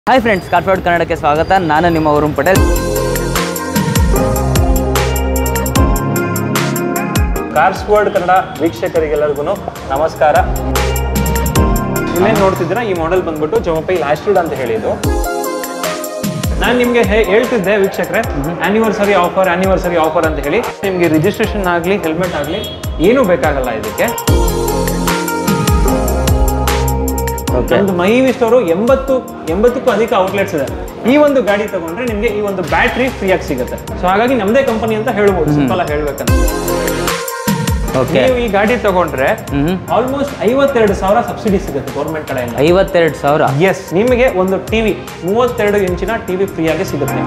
Hi friends corporate ಕನ್ನಡಕ್ಕೆ ಸ್ವಾಗತ ನಾನು ನಿಮ್ಮ ವರುಣ್ ಪಟೇಲ್ ಕಾರ್ಸ್ ವರ್ಲ್ಡ್ ಕನ್ನಡ ವೀಕ್ಷಕರಿಗೆಲ್ಲರಿಗೂ ನಮಸ್ಕಾರ ಇಲ್ಲೇನು ನೋಡ್ತಿದ್ದೀರಾ ಈ ಮಾಡೆಲ್ ಬಂದ್ಬಿಟ್ಟು ಜೊಮಪೈ ಲ್ಯಾಸ್ಟೆಡ್ ಅಂತ ಹೇಳಿದ್ದು ನಾನು ನಿಮಗೆ ಹೇಳ್ತಿದ್ದೆ ವೀಕ್ಷಕರೇ ಆನಿವರ್ಸರಿ ಆಫರ್ ಆನಿವರ್ಸರಿ ಆಫರ್ ಅಂತ ಹೇಳಿ ನಿಮಗೆ ರಿಜಿಸ್ಟ್ರೇಷನ್ ಆಗಲಿ ಹೆಲ್ಮೆಟ್ ಆಗಲಿ ಏನೂ ಬೇಕಾಗಲ್ಲ ಇದಕ್ಕೆ ಓಕೆ ಒಂದು ಮೈವಿ ಸ್ಟೋರು ಎಂಬತ್ತು ಎಂಬತ್ತಕ್ಕೂ ಅಧಿಕ ಔಟ್ಲೆಟ್ಸ್ ಇದೆ ಈ ಒಂದು ಗಾಡಿ ತಗೊಂಡ್ರೆ ನಿಮಗೆ ಈ ಒಂದು ಬ್ಯಾಟ್ರಿ ಫ್ರೀಯಾಗಿ ಸಿಗುತ್ತೆ ಸೊ ಹಾಗಾಗಿ ನಮ್ಮದೇ ಕಂಪನಿ ಅಂತ ಹೇಳ್ಬೋದು ಸಿಂಪಲ್ ಆಗಿ ಹೇಳ್ಬೇಕಂತ ಓಕೆ ನೀವು ಈ ಗಾಡಿ ತಗೊಂಡ್ರೆ ಹ್ಞೂ ಆಲ್ಮೋಸ್ಟ್ ಐವತ್ತೆರಡು ಸಾವಿರ ಸಬ್ಸಿಡಿ ಸಿಗುತ್ತೆ ಗೌರ್ಮೆಂಟ್ ಕಡೆಯಿಂದ ಐವತ್ತೆರಡು ಸಾವಿರ ಎಸ್ ನಿಮಗೆ ಒಂದು ಟಿವಿ ಮೂವತ್ತೆರಡು ಇಂಚಿನ ಟಿವಿ ಫ್ರೀಯಾಗಿ ಸಿಗುತ್ತೆ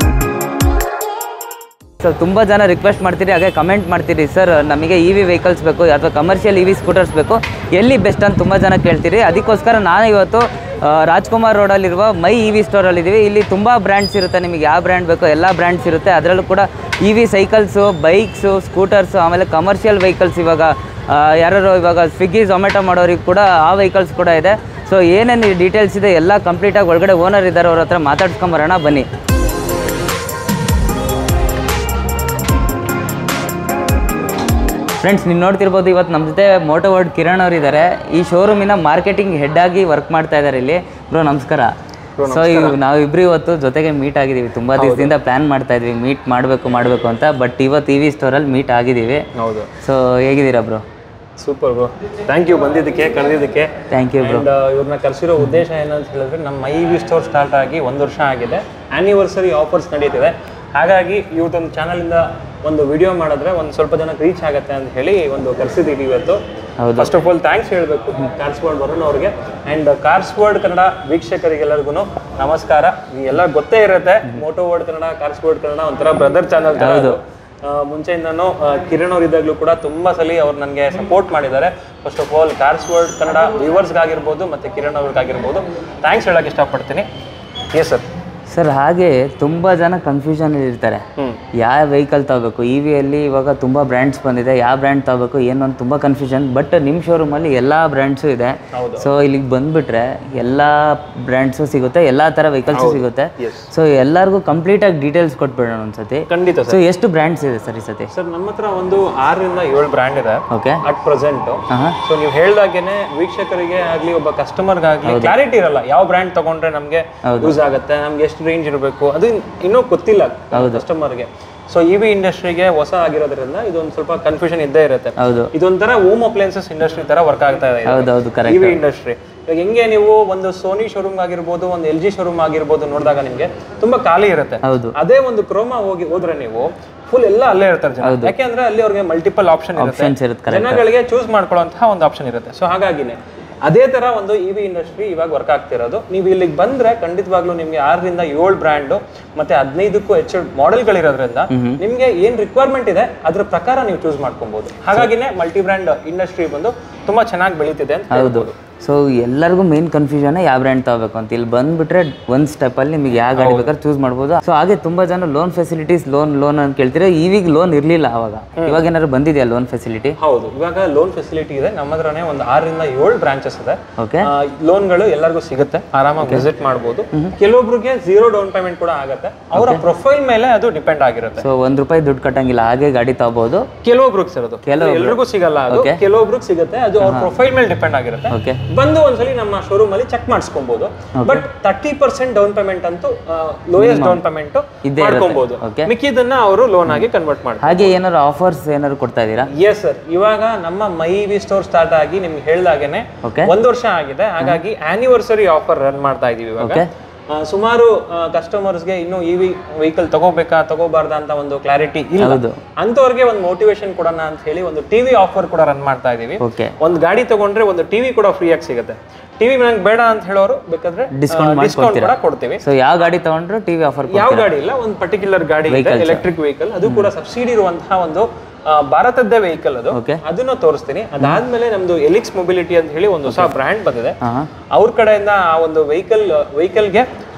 ಸೊ ತುಂಬ ಜನ ರಿಕ್ವೆಸ್ಟ್ ಮಾಡ್ತೀರಿ ಹಾಗೆ ಕಮೆಂಟ್ ಮಾಡ್ತೀರಿ ಸರ್ ನಮಗೆ ಇ ವಿ ವೆಹಿಕಲ್ಸ್ ಬೇಕು ಅಥವಾ ಕಮರ್ಷಿಯಲ್ ಇ ವಿ ಸ್ಕೂಟರ್ಸ್ ಬೇಕು ಎಲ್ಲಿ ಬೆಸ್ಟ್ ಅಂತ ತುಂಬ ಜನ ಕೇಳ್ತೀರಿ ಅದಕ್ಕೋಸ್ಕರ ನಾನು ಇವತ್ತು ಆ, ರಾಜ್ಕುಮಾರ್ ರೋಡಲ್ಲಿರುವ ಮೈ ಇ ವಿ ಸ್ಟೋರಲ್ಲಿದ್ದೀವಿ ಇಲ್ಲಿ ತುಂಬ ಬ್ರ್ಯಾಂಡ್ಸ್ ಇರುತ್ತೆ ನಿಮಗೆ ಯಾವ ಬ್ರ್ಯಾಂಡ್ ಬೇಕೋ ಎಲ್ಲ ಬ್ರ್ಯಾಂಡ್ಸ್ ಇರುತ್ತೆ ಅದರಲ್ಲೂ ಕೂಡ E V cycles bikes scooters ಆಮೇಲೆ ಕಮರ್ಷಿಯಲ್ ವೆಹಿಕಲ್ಸ್ ಇವಾಗ ಯಾರು ಇವಾಗ ಸ್ವಿಗ್ಗಿ ಝೊಮ್ಯಾಟೊ ಮಾಡೋರಿಗೆ ಕೂಡ ಆ ವೆಹಿಕಲ್ಸ್ ಕೂಡ ಇದೆ ಸೊ ಏನೇನು ಡೀಟೇಲ್ಸ್ ಇದೆ ಎಲ್ಲ ಕಂಪ್ಲೀಟಾಗಿ ಒಳಗಡೆ ಓನರ್ ಇದ್ದಾರೆ ಅವ್ರ ಹತ್ರ ಮಾತಾಡ್ಸ್ಕೊಂಬರೋಣ ಬನ್ನಿ ಫ್ರೆಂಡ್ಸ್ ನೀವು ನೋಡ್ತಿರ್ಬೋದು ಇವತ್ತು ನಮ್ಮ ಜೊತೆ ಮೋಟೋ ವರ್ಡ್ ಕಿರಣ್ ಅವರು ಇದ್ದಾರೆ ಈ ಶೋರೂಮಿನ ಮಾರ್ಕೆಟಿಂಗ್ ಹೆಡ್ ಆಗಿ ವರ್ಕ್ ಮಾಡ್ತಾ ಇದ್ದಾರೆ ಇಲ್ಲಿ ಬ್ರೋ ನಮಸ್ಕಾರ ಸೊ ನಾವಿಬ್ರು ಇವತ್ತು ಜೊತೆಗೆ ಮೀಟ್ ಆಗಿದ್ದೀವಿ ತುಂಬ ದಿವಸದಿಂದ ಪ್ಲಾನ್ ಮಾಡ್ತಾ ಇದ್ವಿ ಮೀಟ್ ಮಾಡಬೇಕು ಮಾಡಬೇಕು ಅಂತ ಬಟ್ ಇವತ್ತು ಇ ವಿ ಸ್ಟೋರಲ್ಲಿ ಮೀಟ್ ಆಗಿದ್ದೀವಿ ಹೌದು ಸೊ ಹೇಗಿದ್ದೀರಾ bro super bro thank you ಬಂದಿದ್ದಕ್ಕೆ ಕರೆದಿದ್ದಕ್ಕೆ ಥ್ಯಾಂಕ್ ಯು ಬ್ರೋ ಅಂಡ್ ಇವ್ರನ್ನ ಕರೆಸಿರೋ ಉದ್ದೇಶ ಏನಂತ ಹೇಳಿದ್ರೆ ನಮ್ಮ ಮೈ ವಿ ಸ್ಟೋರ್ ಸ್ಟಾರ್ಟ್ ಆಗಿ ಒಂದು ವರ್ಷ ಆಗಿದೆ ಆನಿವರ್ಸರಿ ಆಫರ್ಸ್ ನಡೀತಿದೆ ಹಾಗಾಗಿ ಇವತ್ತೊಂದು ಚಾನಲಿಂದ ಒಂದು ವಿಡಿಯೋ ಮಾಡಿದ್ರೆ ಒಂದು ಸ್ವಲ್ಪ ಜನಕ್ಕೆ ರೀಚ್ ಆಗುತ್ತೆ ಅಂತ ಹೇಳಿ ಒಂದು ಕರೆಸಿದ್ದೀವಿ ಇವತ್ತು ಹೌದು. ಫಸ್ಟ್ ಆಫ್ ಆಲ್ ಥ್ಯಾಂಕ್ಸ್ ಹೇಳಬೇಕು ಕಾರ್ಸ್ ವರ್ಲ್ಡ್ ವರುಣ್ ಅವ್ರಿಗೆ ಆ್ಯಂಡ್ ಕಾರ್ಸ್ ವರ್ಲ್ಡ್ ಕನ್ನಡ ವೀಕ್ಷಕರಿಗೆಲ್ಲರಿಗೂ ನಮಸ್ಕಾರ ಎಲ್ಲ ಗೊತ್ತೇ ಇರುತ್ತೆ moto world Kannada cars world Kannada ಒಂಥರ ಬ್ರದರ್ ಚಾನಲ್ ಹೌದು. ಆ, ಮುಂಚೆಯಿಂದನೂ ಆ, ಕಿರಣ್ ಅವ್ರು ಇದ್ದಾಗಲೂ ಕೂಡ ತುಂಬ ಸಲ ಅವ್ರು ನನಗೆ ಸಪೋರ್ಟ್ ಮಾಡಿದ್ದಾರೆ first of all cars world Kannada ವ್ಯೂವರ್ಸ್ಗಾಗಿರ್ಬೋದು ಮತ್ತು ಕಿರಣ್ ಅವ್ರಿಗಾಗಿರ್ಬೋದು ಥ್ಯಾಂಕ್ಸ್ ಹೇಳಕ್ಕೆ ಇಷ್ಟಪಡ್ತೀನಿ ಎಸ್ ಸರ್ ಸರ್ ಹಾಗೆ ತುಂಬ ಜನ ಕನ್ಫ್ಯೂಷನ್ ಇರ್ತಾರೆ ಹ್ಞೂ ಯಾವ ವೆಹಿಕಲ್ ತಗೋಬೇಕು ಇ ವಿಯಲ್ಲಿ ಇವಾಗ ತುಂಬ ಬ್ರ್ಯಾಂಡ್ಸ್ ಬಂದಿದೆ ಯಾವ ಬ್ರ್ಯಾಂಡ್ ತಗೋಬೇಕು ಏನು ಅಂತ ತುಂಬ ಕನ್ಫ್ಯೂಷನ್ ಬಟ್ ನಿಮ್ಮ ಶೋರೂಮಲ್ಲಿ ಎಲ್ಲ ಬ್ರ್ಯಾಂಡ್ಸು ಇದೆ ಹೌದು. ಸೊ ಇಲ್ಲಿಗೆ ಬಂದುಬಿಟ್ರೆ ಎಲ್ಲ ಬ್ರ್ಯಾಂಡ್ಸು ಸಿಗುತ್ತೆ ಎಲ್ಲ ಥರ ವೆಹಿಕಲ್ಸು ಸಿಗುತ್ತೆ ಎಸ್ ಸೊ ಎಲ್ಲರಿಗೂ ಕಂಪ್ಲೀಟಾಗಿ ಡೀಟೇಲ್ಸ್ ಕೊಟ್ಬಿಡೋಣ ಒಂದ್ಸತಿ ಖಂಡಿತ ಸೊ ಸರ್ ಎಷ್ಟು ಬ್ರ್ಯಾಂಡ್ಸ್ ಇದೆ ಸರ್ ಈ ಸತಿ ಸರ್ ನಮ್ಮ ಹತ್ರ ಒಂದು ಆರರಿಂದ ಏಳು ಬ್ರ್ಯಾಂಡ್ ಇದೆ ಓಕೆ ಅಟ್ ಪ್ರೆಸೆಂಟ್ ಹಾಂ ಸೊ ನೀವು ಹೇಳ್ದಾಗೇನೆ ವೀಕ್ಷಕರಿಗೆ ಆಗಲಿ ಒಬ್ಬ ಕಸ್ಟಮರ್ಗಾಗಲಿ ಕ್ಲಾರಿಟಿ ಇರಲ್ಲ ಯಾವ ಬ್ರ್ಯಾಂಡ್ ತಗೊಂಡ್ರೆ ನಮಗೆ ಯೂಸ್ ಆಗುತ್ತೆ ನಮ್ಗೆ ಎಷ್ಟು ರೇಂಜ್ ಇರಬೇಕು ಅದು ಇನ್ನೂ ಗೊತ್ತಿಲ್ಲ ಕಸ್ಟಮರ್ಗೆ ಸೊ ಇ ವಿ ಇಂಡಸ್ಟ್ರಿಗೆ ಹೊಸ ಆಗಿರೋದ್ರಿಂದ ಇದೊಂದು ಸ್ವಲ್ಪ ಕನ್ಫ್ಯೂಷನ್ ಇದ್ದೇ ಇರುತ್ತೆ ಹೌದು ಇದೊಂಥರ ಹೋಮ್ ಅಪ್ಲೈನ್ಸಸ್ ಇಂಡಸ್ಟ್ರಿ ತರ ವರ್ಕ್ ಆಗ್ತಾ ಇದೆ ಹೌದೌದು ಕರೆಕ್ಟ್ ಇವಿ ಇಂಡಸ್ಟ್ರಿ ಇವಾಗ ಹೆಂಗೆ ನೀವು ಒಂದು ಸೋನಿ ಶೋರೂಮ್ ಆಗಿರ್ಬೋದು ಒಂದು ಎಲ್ ಜಿ ಶೋರೂಮ್ ಆಗಿರ್ಬೋದು ನೋಡಿದಾಗ ನಿಮಗೆ ತುಂಬಾ ಖಾಲಿ ಇರುತ್ತೆ ಹೌದು ಅದೇ ಒಂದು ಕ್ರೋಮಾ ಹೋಗಿ ಹೋದ್ರೆ ನೀವು ಫುಲ್ ಎಲ್ಲ ಅಲ್ಲೇ ಇರ್ತಾರೆ ಜನ ಯಾಕೆಂದ್ರೆ ಅಲ್ಲಿ ಅವ್ರಿಗೆ ಮಲ್ಟಿಪಲ್ ಆಪ್ಷನ್ ಇರುತ್ತೆ ಆಪ್ಷನ್ಸ್ ಇರುತ್ತೆ ಕರೆಕ್ಟ್ ಜನಗಳಿಗೆ ಚೂಸ್ ಮಾಡ್ಕೊಳ್ಳುವಂತಹ ಒಂದು ಆಪ್ಷನ್ ಇರುತ್ತೆ ಸೊ ಹಾಗಾಗಿನೇ ಅದೇ ತರ ಒಂದು ಇ ವಿ ಇಂಡಸ್ಟ್ರಿ ಇವಾಗ ವರ್ಕ್ ಆಗ್ತಿರೋದು ನೀವು ಇಲ್ಲಿಗೆ ಬಂದ್ರೆ ಖಂಡಿತವಾಗ್ಲೂ ನಿಮ್ಗೆ ಆರರಿಂದ ಏಳು ಬ್ರ್ಯಾಂಡು ಮತ್ತೆ ಹದಿನೈದಕ್ಕೂ ಹೆಚ್ಚು ಮಾಡೆಲ್ಗಳಿರೋದ್ರಿಂದ ನಿಮ್ಗೆ ಏನ್ ರಿಕ್ವೈರ್ಮೆಂಟ್ ಇದೆ ಅದ್ರ ಪ್ರಕಾರ ನೀವು ಚೂಸ್ ಮಾಡ್ಕೊಬಹುದು ಹಾಗಾಗಿನೇ ಮಲ್ಟಿ ಬ್ರ್ಯಾಂಡ್ ಇಂಡಸ್ಟ್ರಿ ಬಂದು ತುಂಬಾ ಚೆನ್ನಾಗಿ ಬೆಳೀತಿದೆ ಅಂತ ಹೌದು ಸೊ ಎಲ್ಲರಿಗೂ ಮೇನ್ ಕನ್ಫ್ಯೂಷನ್ ಯಾವ ಬ್ರ್ಯಾಂಡ್ ತಗೋಬೇಕು ಅಂತ ಇಲ್ಲಿ ಬಂದ್ಬಿಟ್ರೆ ಒಂದು ಸ್ಟೆಪ್ಪಲ್ಲಿ ನಿಮಗೆ ಯಾವ ಗಾಡಿ ಬೇಕಾದ್ರೆ ಚೂಸ್ ಮಾಡ್ಬೋದು ಸೊ ಹಾಗೆ ತುಂಬ ಜನ ಲೋನ್ ಫೆಸಿಲಿಟೀಸ್ ಲೋನ್ ಲೋನ್ ಅಂತ ಕೇಳ್ತೀರಾ ಈವೀಗ ಲೋನ್ ಇರಲಿಲ್ಲ ಅವಾಗ ಇವಾಗ ಏನಾದ್ರು ಬಂದಿದೆಯಾ ಲೋನ್ ಫೆಸಿಲಿಟಿ ಹೌದು ಇವಾಗ ಲೋನ್ ಫೆಸಿಲಿಟಿ ಇದೆ ನಮ್ಮ ಹತ್ರನೇ ಒಂದು ಆರರಿಂದ ಏಳು ಬ್ರಾಂಚಸ್ ಇದೆ ಓಕೆ ಲೋನ್ಗಳು ಎಲ್ಲರಿಗೂ ಸಿಗುತ್ತೆ ಆರಾಮಾಗಿ ವಿಸಿಟ್ ಮಾಡ್ಬೋದು ಕೆಲವೊಬ್ರಿಗೆ ಝೀರೋ ಡೌನ್ ಪೇಮೆಂಟ್ ಕೂಡ ಆಗುತ್ತೆ ಅವರ ಪ್ರೊಫೈಲ್ ಮೇಲೆ ಅದು ಡಿಪೆಂಡ್ ಆಗಿರುತ್ತೆ ಸೊ ಒಂದು ರೂಪಾಯಿ ದುಡ್ಡು ಕಟ್ಟಂಗಿಲ್ಲ ಹಾಗೆ ಗಾಡಿ ತಗೋಬೋದು ಕೆಲವೊಬ್ರಿಗೆ ಸಿರೋದು ಎಲ್ರಿಗೂ ಸಿಗಲ್ಲ ಅದು ಕೆಲವೊಬ್ರಿಗೆ ಸಿಗುತ್ತೆ ಅದು ಅವ್ರ ಪ್ರೊಫೈಲ್ ಮೇಲೆ ಡಿಪೆಂಡ್ ಆಗಿರುತ್ತೆ ಓಕೆ ಬಂದು ಒಂದ್ಸಲಿ ನಮ್ಮ ಶೋರೂಮ್ ಅಲ್ಲಿ ಚೆಕ್ ಮಾಡಿಸ್ಕೊಬಹುದು but thirty percent down payment ಅಂತೂ ಲೋಯೆಸ್ಟ್ ಡೌನ್ ಪೇಮೆಂಟ್ ಇದ್ದೇ ಮಾಡ್ಕೊಬಹುದು Okay. ಮಿಕ್ಕಿದನ್ನ ಅವರು ಲೋನ್ ಆಗಿ ಕನ್ವರ್ಟ್ ಮಾಡ್ತಾರೆ ಹಾಗೆ ಏನಾದ್ರು ಆಫರ್ಸ್ ಏನಾದ್ರು ಕೊಡ್ತಾ ಇದ್ದೀರಾ ಎಸ್ ಸರ್ ಇವಾಗ ನಮ್ಮ ಮೈ ವಿ ಸ್ಟೋರ್ ಸ್ಟಾರ್ಟ್ ಆಗಿ ನಿಮ್ಗೆ ಹೇಳ್ದಾಗೇನೆ ಓಕೆ ಒಂದು ವರ್ಷ ಆಗಿದೆ ಹಾಗಾಗಿ ಆನಿವರ್ಸರಿ ಆಫರ್ ರನ್ ಮಾಡ್ತಾ ಇದೀವಿ ಇವಾಗ ಓಕೆ ಆ, ಸುಮಾರು ಕಸ್ಟಮರ್ಸ್ಗೆ ಇನ್ನು ಇ ವಿ ವೆಹಿಕಲ್ ತಗೋಬೇಕಾ ತಗೋಬಾರ್ದಾ ಅಂತ ಒಂದು ಕ್ಲಾರಿಟಿ ಇಲ್ಲ ಹೌದು ಅಂತವ್ರಿಗೆ ಒಂದು ಮೋಟಿವೇಶನ್ ಕೊಡೋಣ ಅಂತ ಹೇಳಿ ಒಂದು ಟಿವಿ ಆಫರ್ ಕೂಡ ರನ್ ಮಾಡ್ತಾ ಇದೀವಿ ಓಕೆ ಒಂದು ಗಾಡಿ ತಗೊಂಡ್ರೆ ಒಂದು ಟಿವಿ ಕೂಡ ಫ್ರೀ ಆಗಿ ಸಿಗುತ್ತೆ ಟಿವಿ ನಂಗೆ ಬೇಡ ಅಂತ ಹೇಳೋರು ಬೇಕಾದ್ರೆ Discount ಡಿಸ್ಕೌಂಟ್ ಕೂಡ ಕೊಡ್ತೀವಿ ಸೊ ಯಾವ ಗಾಡಿ ತಗೊಂಡ್ರು ಟಿ ವಿ ಆಫರ್ ಯಾವ ಗಾಡಿ ಇಲ್ಲ ಒಂದು ಪರ್ಟಿಕ್ಯುಲರ್ ಗಾಡಿ ಇದೆ ಎಲೆಕ್ಟ್ರಿಕ್ ವೆಹಿಕಲ್ ಅದು ಕೂಡ ಸಬ್ಸಿಡಿ ಇರುವಂತಹ ಒಂದು ಆ, ಭಾರತದ್ದೇ ವೆಹಿಕಲ್ ಅದು ಓಕೆ ಅದನ್ನ ತೋರಿಸ್ತೀನಿ ಅದಾದ್ಮೇಲೆ ನಮ್ದು ಎಲಿಕ್ಸ್ ಮೊಬಿಲಿಟಿ ಅಂತ ಹೇಳಿ ಒಂದು ಹೊಸ ಬ್ರ್ಯಾಂಡ್ ಬಂದಿದೆ ಹಾಂ ಅವ್ರ ಕಡೆಯಿಂದ ಆ ಒಂದು ವೆಹಿಕಲ್ ವೆಹಿಕಲ್ಗೆ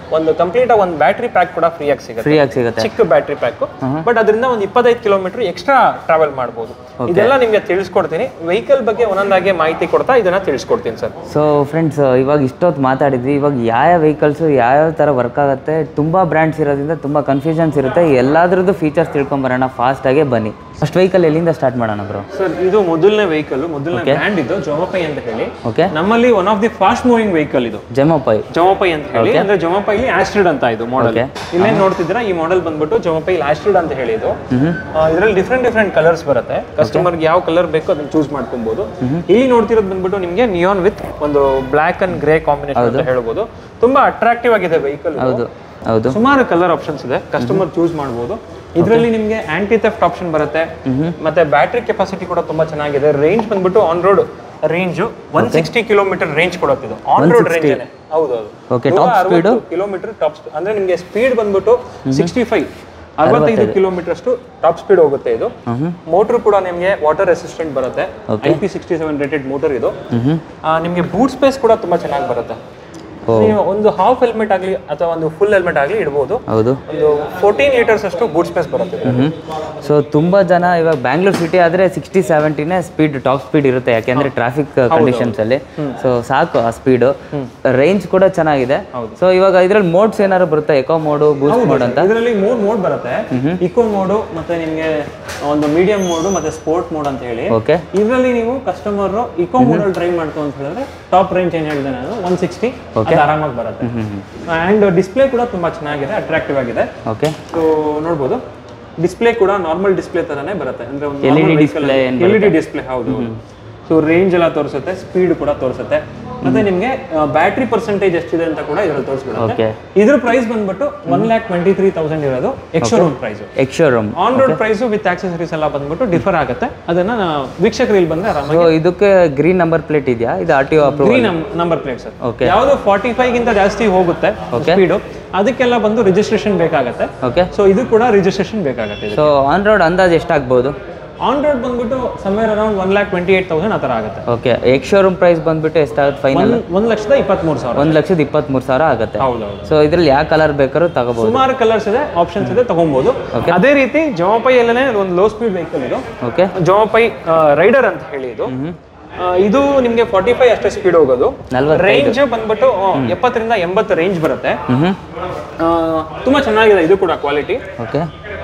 ಒಂದು ಕಂಪ್ಲೀಟ್ ಒಂದು ಬ್ಯಾಟ್ರಿ ಪ್ಯಾಕ್ ಕೂಡ ಫ್ರೀ ಆಗಿ ಸಿಗುತ್ತೆ ಫ್ರೀಯಾಗಿ ಸಿಗುತ್ತೆ ಚಿಕ್ಕ ಬ್ಯಾಟ್ರಿ ಪ್ಯಾಕ್ ಬಟ್ ಅದರಿಂದ ಒಂದು ಇಪ್ಪತ್ತೈದು ಕಿಲೋಮೀಟರ್ ಎಕ್ಸ್ಟ್ರಾ ಟ್ರಾವೆಲ್ ಮಾಡ್ಬೋದು ಇದೆಲ್ಲ ನಿಮ್ಗೆ ತಿಳಿಸ್ಕೊಡ್ತೀನಿ ವೆಹಿಕಲ್ ಬಗ್ಗೆ ಒಂದೊಂದಾಗಿ ಮಾಹಿತಿ ಕೊಡ್ತಾ ಇದನ್ನ ತಿಳಿಸ್ಕೊಡ್ತೀನಿ ಸರ್ ಸೊ ಫ್ರೆಂಡ್ಸ್ ಇವಾಗ ಇಷ್ಟೊತ್ತು ಮಾತಾಡಿದ್ವಿ ಇವಾಗ ಯಾವ ವೆಹಿಕಲ್ಸು ಯಾವ್ಯಾವ ಥರ ವರ್ಕ್ ಆಗುತ್ತೆ ತುಂಬ ಬ್ರ್ಯಾಂಡ್ಸ್ ಇರೋದ್ರಿಂದ ತುಂಬ ಕನ್ಫ್ಯೂಷನ್ಸ್ ಇರುತ್ತೆ ಎಲ್ಲಾದ್ರದ್ದು ಫೀಚರ್ಸ್ ತಿಳ್ಕೊಂಬರೋಣ ಫಾಸ್ಟಾಗೆ ಬನ್ನಿ ಫಸ್ಟ್ ವೆಹಿಕಲ್ ಎಲ್ಲಿಂದ ಸ್ಟಾರ್ಟ್ ಮಾಡೋಣ ಬ್ರೋ ಸರ್ ಇದು ಮೊದಲನೇ ವೆಹಿಕಲ್ ಮೊದಲನೇ ಬ್ರ್ಯಾಂಡ್ ಇದು ಜೊಮಪೈ ಅಂತ ಹೇಳಿ ಓಕೆ ನಮ್ಮಲ್ಲಿ one of the fast moving vehicle ಇದು ಜಮೋಪೈ ಜೊಮಪೈ ಅಂತ ಹೇಳಿ ಅಂದ್ರೆ ಜೊಮಪೈಲಿ ಆಸ್ಟ್ರಿಡ್ ಅಂತ ಇದು ಮಾಡೆಲ್ Okay. ಇಲ್ಲೇನ್ ನೋಡ್ತಿದ್ದೀರಾ ಈ ಮಾಡೆಲ್ ಬಂದ್ಬಿಟ್ಟು ಜೊಮಪೈ ಆಸ್ಟ್ರಿಡ್ ಅಂತ ಹೇಳಿ ಇದು ಇದರಲ್ಲಿ ಡಿಫ್ರೆಂಟ್ ಡಿಫ್ರೆಂಟ್ ಕಲರ್ಸ್ ಬರುತ್ತೆ ಕಸ್ಟಮರ್ಗೆ ಯಾವ ಕಲರ್ ಬೇಕೋ ಅದನ್ನ ಚೂಸ್ ಮಾಡ್ಕೊಬಹುದು ಇಲ್ಲಿ ನೋಡ್ತಿರೋದು ಬಂದ್ಬಿಟ್ಟು ನಿಮಗೆ ನಿಯಾನ್ ವಿತ್ ಒಂದು ಬ್ಲಾಕ್ ಅಂಡ್ ಗ್ರೇ ಕಾಂಬಿನೇಷನ್ ಅಂತ ಹೇಳ್ಬೋದು ತುಂಬಾ ಅಟ್ರಾಕ್ಟಿವ್ ಆಗಿದೆ ವೆಹಿಕಲ್ ಹೌದು ಹೌದು ಸುಮಾರು ಕಲರ್ ಆಪ್ಷನ್ಸ್ ಇದೆ ಕಸ್ಟಮರ್ ಚೂಸ್ ಮಾಡಬಹುದು ಇದರಲ್ಲಿ ನಿಮಗೆ ಆಂಟಿ ಥೆಫ್ಟ್ ಆಪ್ಷನ್ ಬರುತ್ತೆ ಮತ್ತೆ ಬ್ಯಾಟ್ರಿ ಕೆಪಾಸಿಟಿ ಕೂಡ ತುಂಬಾ ಚೆನ್ನಾಗಿದೆ ರೇಂಜ್ ಬಂದ್ಬಿಟ್ಟು on road range one sixty kilometre range ಕೊಡುತ್ತಿದ್ದು ಆನ್ ರೋಡ್ ರೇಂಜ್ ಹೌದೌದು Okay, top speed? Kilometre top ಅಂದ್ರೆ ನಿಮಗೆ ಸ್ಪೀಡ್ ಬಂದ್ಬಿಟ್ಟು ಸಿಕ್ಸ್ಟಿ ಫೈವ್ ಅರವತ್ತೈದು ಕಿಲೋಮೀಟರ್ ಅಷ್ಟು ಟಾಪ್ ಸ್ಪೀಡ್ ಹೋಗುತ್ತೆ ಇದು ಮೋಟರ್ ಕೂಡ ನಿಮಗೆ ವಾಟರ್ ರೆಸಿಸ್ಟೆಂಟ್ ಬರುತ್ತೆ I P sixty seven rated motor ಇದು ಆ, ನಿಮಗೆ ಬೂಟ್ ಸ್ಪೇಸ್ ಕೂಡ ತುಂಬಾ ಚೆನ್ನಾಗಿ ಬರುತ್ತೆ ನೀವು ಒಂದು ಹಾಫ್ ಹೆಲ್ಮೆಟ್ ಆಗಲಿ ಅಥವಾ ಒಂದು ಫುಲ್ ಹೆಲ್ಮೆಟ್ ಆಗಲಿ ಇಡ್ಬೋದು ಹೌದು ಒಂದು ಫೋರ್ಟೀನ್ ಲೀಟರ್ಸ್ ಅಷ್ಟು ಬೂಟ್ ಸ್ಪೇಸ್ ಬರುತ್ತೆ ಇದ್ರಲ್ಲಿ. ಸೊ ತುಂಬ ಜನ ಇವಾಗ ಬ್ಯಾಂಗ್ಳೂರ್ ಸಿಟಿ ಆದರೆ ಸಿಕ್ಸ್ಟಿ ಸೆವೆಂಟಿನೇ ಸ್ಪೀಡ್ ಟಾಪ್ ಸ್ಪೀಡ್ ಇರುತ್ತೆ ಯಾಕೆಂದರೆ ಟ್ರಾಫಿಕ್ ಕಂಡೀಷನ್ಸಲ್ಲಿ ಸೊ ಸಾಕು ಆ ಸ್ಪೀಡು ರೇಂಜ್ ಕೂಡ ಚೆನ್ನಾಗಿದೆ ಸೊ ಇವಾಗ ಇದ್ರಲ್ಲಿ ಮೋಡ್ಸ್ ಏನಾದ್ರು ಬರುತ್ತೆ ಎಕೋ ಮೋಡು ಬೂಸ್ಟ್ ಮೋಡ್ ಅಂತ ಇದರಲ್ಲಿ ಮೂರ್ ಮೋಡ್ ಬರುತ್ತೆ ಇಕೋ ಮೋಡು ಮತ್ತೆ ನಿಮ್ಗೆ ಒಂದು ಮೀಡಿಯಂ ಮೋಡು ಮತ್ತೆ ಸ್ಪೋರ್ಟ್ ಮೋಡ್ ಅಂತ ಹೇಳಿ ಓಕೆ ಇದರಲ್ಲಿ ನೀವು ಕಸ್ಟಮರ್ ಇಕೋ ಮೋಡ್ ಅಲ್ಲಿ ಡ್ರೈವ್ ಮಾಡ್ಕೊ ಅಂತ ಹೇಳಿದ್ರೆ ಟಾಪ್ ರೇಂಜ್ ಏನ್ ಹೇಳಿದೆ ನಾನು ಒನ್ ಸಿಕ್ಸ್ಟಿ ಆರಾಮಾಗಿ ಬರುತ್ತೆ ಅಂಡ್ ಡಿಸ್ಪ್ಲೇ ಕೂಡ ತುಂಬಾ ಚೆನ್ನಾಗಿದೆ ಅಟ್ರಾಕ್ಟಿವ್ ಆಗಿದೆ ಓಕೆ ಸೊ ನೋಡ್ಬೋದು ಡಿಸ್ಪ್ಲೇ ಕೂಡ ನಾರ್ಮಲ್ ಡಿಸ್ಪ್ಲೇ ತರಾನೇ ಬರುತ್ತೆ ಅಂದ್ರೆ ಒಂದು LED display ಏನ್ ಎಲ್ ಡಿ ಡಿಸ್ಪ್ಲೇ ಹೌದು ಸೊ ರೇಂಜ್ ಎಲ್ಲ ತೋರಿಸುತ್ತೆ ಸ್ಪೀಡ್ ಕೂಡ ತೋರಿಸುತ್ತೆ ಮತ್ತೆ ನಿಮ್ಗೆ ಬ್ಯಾಟ್ರಿ ಪರ್ಸೆಂಟೇಜ್ ಎಷ್ಟಿದೆ ಅಂತ ಕೂಡ ಇದ್ರಲ್ಲಿ ತೋರಿಸ್ಬಿಡುತ್ತೆ ಓಕೆ ಇದ್ರ ಪ್ರೈಸ್ ಬಂದ್ಬಿಟ್ಟು one lakh twenty three thousand ಇರೋದು extra room price ex showroom on road price with accessories ಎಲ್ಲ ಬಂದ್ಬಿಟ್ಟು ಡಿಫರ್ ಆಗುತ್ತೆ ಅದನ್ನ ನಾ- ವೀಕ್ಷಕರು ಇಲ್ಲಿ ಬಂದ್ರೆ ಆರಾಮಾಗಿ ಸೊ ಇದಕ್ಕೆ ಗ್ರೀನ್ ನಂಬರ್ ಪ್ಲೇಟ್ ಇದೆಯಾ ಇದು R T O approve green number plate sir Okay. ಯಾವುದು ಫಾರ್ಟಿ ಫೈವ್ ಗಿಂತ ಜಾಸ್ತಿ ಹೋಗುತ್ತೆ ಸ್ಪೀಡು ಅದಕ್ಕೆಲ್ಲ ಬಂದು ರಿಜಿಸ್ಟ್ರೇಷನ್ ಬೇಕಾಗುತ್ತೆ ಓಕೆ ಸೊ ಇದು ಕೂಡ ರಿಜಿಸ್ಟ್ರೇಷನ್ ಬೇಕಾಗುತ್ತೆ ಸೊ ಆನ್ ರೋಡ್ ಅಂದಾಜು ಎಷ್ಟಾಗ್ಬೋದು ಆನ್ ರೋಡ್ ಬಂದ್ಬಿಟ್ಟು somewhere around one lakh twenty eight thousand ಆ ಥರ ಆಗುತ್ತೆ ಓಕೆ ಎಕ್ಶೋರೂಮ್ ಪ್ರೈಸ್ ಬಂದ್ಬಿಟ್ಟು ಎಷ್ಟಾಗುತ್ತೆ ಫೈನಲ್ ಒಂದ್- ಒಂದ್ ಲಕ್ಷದ ಇಪ್ಪತ್ಮೂರು ಸಾವಿರ ಒಂದು ಲಕ್ಷದ ಇಪ್ಪತ್ತ್ಮೂರು ಸಾವಿರ ಆಗುತ್ತೆ ಹೌದೌದು ಸೊ ಇದ್ರಲ್ಲಿ ಯಾವ ಕಲರ್ ಬೇಕಾದ್ರೂ ತಗೋಬಹುದು ಸುಮಾರು ಕಲರ್ಸ್ ಇದೆ ಆಪ್ಷನ್ಸ್ ಇದೆ ತಗೊಬಹುದು ಅದೇ ರೀತಿ ಜೋಮಪೈ ಅಲ್ಲೇ ಒಂದು ಲೋ ಸ್ಪೀಡ್ ವೆಹಿಕಲ್ ಇದು ಓಕೆ ಜೋಮಪೈ ರೈಡರ್ ಅಂತ ಹೇಳಿ ಇದು ಆ, ಇದು ನಿಮ್ಗೆ ಫಾರ್ಟಿ ಫೈವ್ ಅಷ್ಟೇ ಸ್ಪೀಡ್ ಹೋಗೋದು ನಲ್ವತ್ತೈದು. ರೇಂಜ್ ಬಂದ್ಬಿಟ್ಟು ಆ, ಎಪ್ಪತ್ತರಿಂದ ಎಂಬತ್ತು ರೇಂಜ್ ಬರುತ್ತೆ ಹ್ಞೂ ಆ, ತುಂಬಾ ಚೆನ್ನಾಗಿದೆ ಇದು ಕೂಡ ಕ್ವಾಲಿಟಿ ಓಕೆ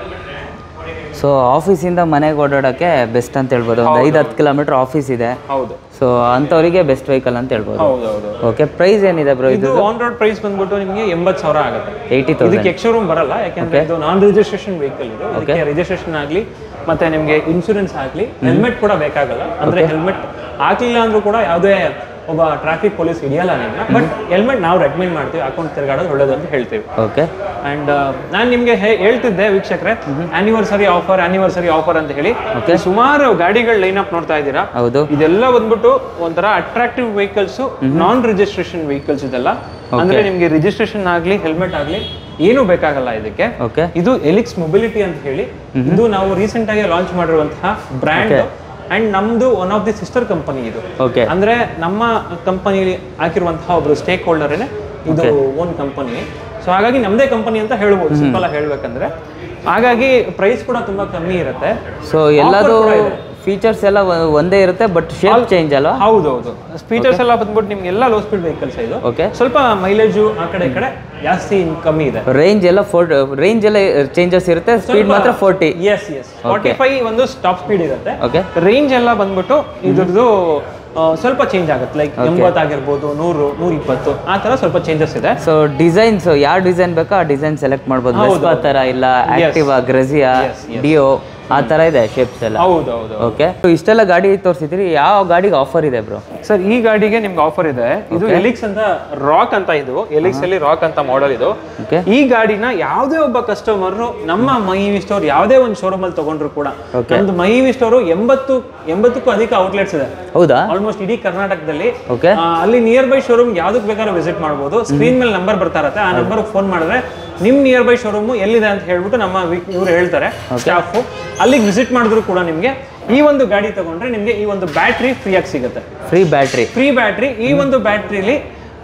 ಸೊ ಆಫೀಸಿಂದ ಮನೆಗೆ ಓಡಾಡೋಕ್ಕೆ ಬೆಸ್ಟ್ ಅಂತ ಹೇಳ್ಬೋದು ಒಂದು ಐದು ಹತ್ತು ಕಿಲೋಮೀಟರ್ ಆಫೀಸ್ ಇದೆ ಹೌದು ಸೊ ಅಂಥವರಿಗೆ ಬೆಸ್ಟ್ ವೆಹಿಕಲ್ ಅಂತ ಹೇಳ್ಬೋದು ಹೌದೌದು ಓಕೆ ಪ್ರೈಸ್ ಏನಿದೆ ಬ್ರೋ ಇದು ಇದು ಆನ್ ರೋಡ್ ಪ್ರೈಸ್ ಬಂದ್ಬಿಟ್ಟು ನಿಮಗೆ ಎಂಬತ್ತು ಸಾವಿರ ಆಗುತ್ತೆ ಏಯ್ಟಿ ತೌಸಂಡ್ ಇದಕ್ಕೆ ಎಕ್ಸ್ ರೂಮ್ ಬರಲ್ಲ ಯಾಕಂದ್ರೆ ಇದು ನಾನ್ ರಿಜಿಸ್ಟ್ರೇಷನ್ ವೆಹಿಕಲ್ ಇದು ಅದಕ್ಕೆ ರಿಜಿಸ್ಟ್ರೇಷನ್ ಆಗಲಿ ಮತ್ತೆ ನಿಮಗೆ ಇನ್ಶೂರೆನ್ಸ್ ಆಗಲಿ ಹೆಲ್ಮೆಟ್ ಕೂಡ ಬೇಕಾಗಲ್ಲ ಅಂದ್ರೆ ಹೆಲ್ಮೆಟ್ ಹಾಕ್ಲಿಲ್ಲ ಅಂದ್ರೂ ಕೂಡ ಯಾವುದೇ ಒಬ್ಬ ಟ್ರಾಫಿಕ್ ಪೊಲೀಸ್ ಹಿಡಿಯಲ್ಲ ನಿಮ್ಮನ್ನ ಬಟ್ ಹೆಲ್ಮೆಟ್ ನಾವು ರೆಕಮೆಂಡ್ ಮಾಡ್ತೀವಿ ಅಕೌಂಟ್ ತಿರ್ಗಾಡೋದು ಒಳ್ಳೇದು ಅಂತ ಹೇಳ್ತೀವಿ ಓಕೆ ಅಂಡ್ ನಾನು ನಿಮಗೆ ಹೇಳ್ತಿದ್ದೆ ವೀಕ್ಷಕರೇ ಆನಿವರ್ಸರಿ ಆಫರ್ ಆನಿವರ್ಸರಿ ಆಫರ್ ಅಂತ ಹೇಳಿ ಸುಮಾರು ಗಾಡಿಗಳು ಲೈನ್ ಅಪ್ ನೋಡ್ತಾ ಇದ್ದೀರಾ ಹೌದು ಇದೆಲ್ಲ ಬಂದ್ಬಿಟ್ಟು ಒಂಥರ attractive vehicles non registration vehicles ಇದೆಲ್ಲ ಅಂದ್ರೆ ನಿಮ್ಗೆ ರಿಜಿಸ್ಟ್ರೇಷನ್ ಆಗ್ಲಿ ಹೆಲ್ಮೆಟ್ ಆಗ್ಲಿ ಏನು ಬೇಕಾಗಲ್ಲ ಇದಕ್ಕೆ ಓಕೆ ಇದು ಎಲಿಕ್ಸ್ ಮೊಬಿಲಿಟಿ ಅಂತ ಹೇಳಿ ಇದು ನಾವು ರೀಸೆಂಟ್ ಆಗಿ ಲಾಂಚ್ ಮಾಡಿರುವಂತಹ ಬ್ರ್ಯಾಂಡ್ ಅಂಡ್ ನಮ್ದು one of the sister company ಇದು ಓಕೆ ಅಂದ್ರೆ ನಮ್ಮ ಕಂಪನಿಲಿ ಹಾಕಿರುವಂತಹ ಒಬ್ರು ಸ್ಟೇಕ್ ಹೋಲ್ಡರ್ನೇ ಇದು ಓನ್ ಕಂಪನಿ ಸೊ ಹಾಗಾಗಿ ನಮ್ದೇ ಕಂಪನಿ ಅಂತ ಹೇಳ್ಬೋದು ಸಿಂಪಲ್ ಆಗಿ ಹೇಳ್ಬೇಕಂದ್ರೆ ಹಾಗಾಗಿ ಪ್ರೈಸ್ ಕೂಡ ತುಂಬಾ ಕಮ್ಮಿ ಇರುತ್ತೆ ಸೊ ಎಲ್ಲದು ಫೀಚರ್ಸ್ ಎಲ್ಲ ಒ- ಒಂದೇ ಇರುತ್ತೆ ಬಟ್ ಶೇಪ್ ಚೇಂಜ್ ಅಲ್ವಾ ಹೌದೌದು ಸ್ಪೀಚರ್ಸ್ ಎಲ್ಲ ಬಂದ್ಬಿಟ್ಟು ನಿಮ್ಗೆ ಎಲ್ಲ ಲೋ ಸ್ಪೀಡ್ ವೆಹಿಕಲ್ಸ್ ಇದು ಓಕೆ ಸ್ವಲ್ಪ ಮೈಲೇಜು ಆ ಕಡೆ ಈ ಕಡೆ ಜಾಸ್ತಿ ಕಮ್ಮಿ ಇದೆ ರೇಂಜ್ ಎಲ್ಲ ಫೋರ್ ರೇಂಜ್ ಎಲ್ಲ ಚೇಂಜಸ್ ಇರುತ್ತೆ ಸ್ಪೀಡ್ ಮಾತ್ರ forty yes yes forty five ಒಂದು ಸ್ಟಾಪ್ ಸ್ಪೀಡ್ ಇರುತ್ತೆ ಓಕೆ ರೇಂಜ್ ಎಲ್ಲ ಬಂದ್ಬಿಟ್ಟು ಇದ್ರದ್ದು ಆ, ಸ್ವಲ್ಪ ಚೇಂಜ್ ಆಗುತ್ತೆ ಲೈಕ್ ಎಂಬತ್ತಾಗಿರ್ಬೋದು ನೂರು ನೂರ ಇಪ್ಪತ್ತು ಆ ತರ ಸ್ವಲ್ಪ ಚೇಂಜಸ್ ಇದೆ ಸೊ ಡಿಸೈನ್ಸ್ ಯಾವ ಡಿಸೈನ್ ಬೇಕೋ ಆ ಡಿಸೈನ್ ಸೆಲೆಕ್ಟ್ ಮಾಡ್ಬೋದು ವೆಸ್ಪಾ ಥರ ಇಲ್ಲ ಆಕ್ಟಿವಾ ಗ್ರೆಸಿಯಾ ಡಿಯೋ ಆ ಥರ ಇದೆ ಶೇಪ್ಸ್ ಎಲ್ಲ ಹೌದೌದು ಓಕೆ ಇಷ್ಟೆಲ್ಲ ಗಾಡಿ ತೋರಿಸಿದ್ರಿ ಯಾವ ಗಾಡಿಗೆ ಆಫರ್ ಇದೆ ಬ್ರೋ ಸರ್ ಈ ಗಾಡಿಗೆ ನಿಮ್ಗೆ ಆಫರ್ ಇದೆ ಇದು ಎಲಿಕ್ಸ್ ಅಂತ ರಾಕ್ ಅಂತ ಇದು ಎಲಿಕ್ಸ್ ಅಲ್ಲಿ ರಾಕ್ ಅಂತ ಮಾಡೆಲ್ ಇದು ಓಕೆ ಈ ಗಾಡಿನ ಯಾವುದೇ ಒಬ್ಬ ಕಸ್ಟಮರ್ ನಮ್ಮ ಮೈವಿ ಸ್ಟೋರ್ ಯಾವುದೇ ಒಂದು ಶೋರೂಮ್ ಅಲ್ಲಿ ತಗೊಂಡ್ರು ಕೂಡ ನಮ್ದು ಮೈವಿ ಸ್ಟೋರ್ ಎಂಬತ್ತು ಎಂಬತ್ತಕ್ಕೂ ಅಧಿಕ ಔಟ್ಲೆಟ್ಸ್ ಇದೆ ಹೌದಾ ಆಲ್ಮೋಸ್ಟ್ ಇಡೀ ಕರ್ನಾಟಕದಲ್ಲಿ ಓಕೆ ಆ, ಅಲ್ಲಿ ನಿಯರ್ ಬೈ ಶೋರೂಮ್ ಯಾವ್ದಕ್ ಬೇಕಾದ್ರೂ ವಿಸಿಟ್ ಮಾಡ್ಬೋದು ಸ್ಕ್ರೀನ್ ಮೇಲೆ ನಂಬರ್ ಬರ್ತಾ ಇರತ್ತೆ ಆ ನಂಬರ್ ಫೋನ್ ಮಾಡಿದ್ರೆ ನಿಮ್ ನಿಯರ್ ಬೈ ಶೋರೂಮ್ ಎಲ್ಲಿದೆ ಅಂತ ಹೇಳ್ಬಿಟ್ಟು ನಮ್ಮ ಇವರು ಹೇಳ್ತಾರೆ ಸ್ಟಾಫ್ ಅಲ್ಲಿಗೆ ವಿಸಿಟ್ ಮಾಡಿದ್ರು ಕೂಡ ನಿಮ್ಗೆ ಈ ಒಂದು ಗಾಡಿ ತಗೊಂಡ್ರೆ ನಿಮ್ಗೆ ಈ ಒಂದು ಬ್ಯಾಟ್ರಿ ಫ್ರೀ ಆಗಿ ಸಿಗುತ್ತೆ ಫ್ರೀ ಬ್ಯಾಟ್ರಿ ಫ್ರೀ ಬ್ಯಾಟ್ರಿ ಈ ಒಂದು ಬ್ಯಾಟ್ರಿಲಿ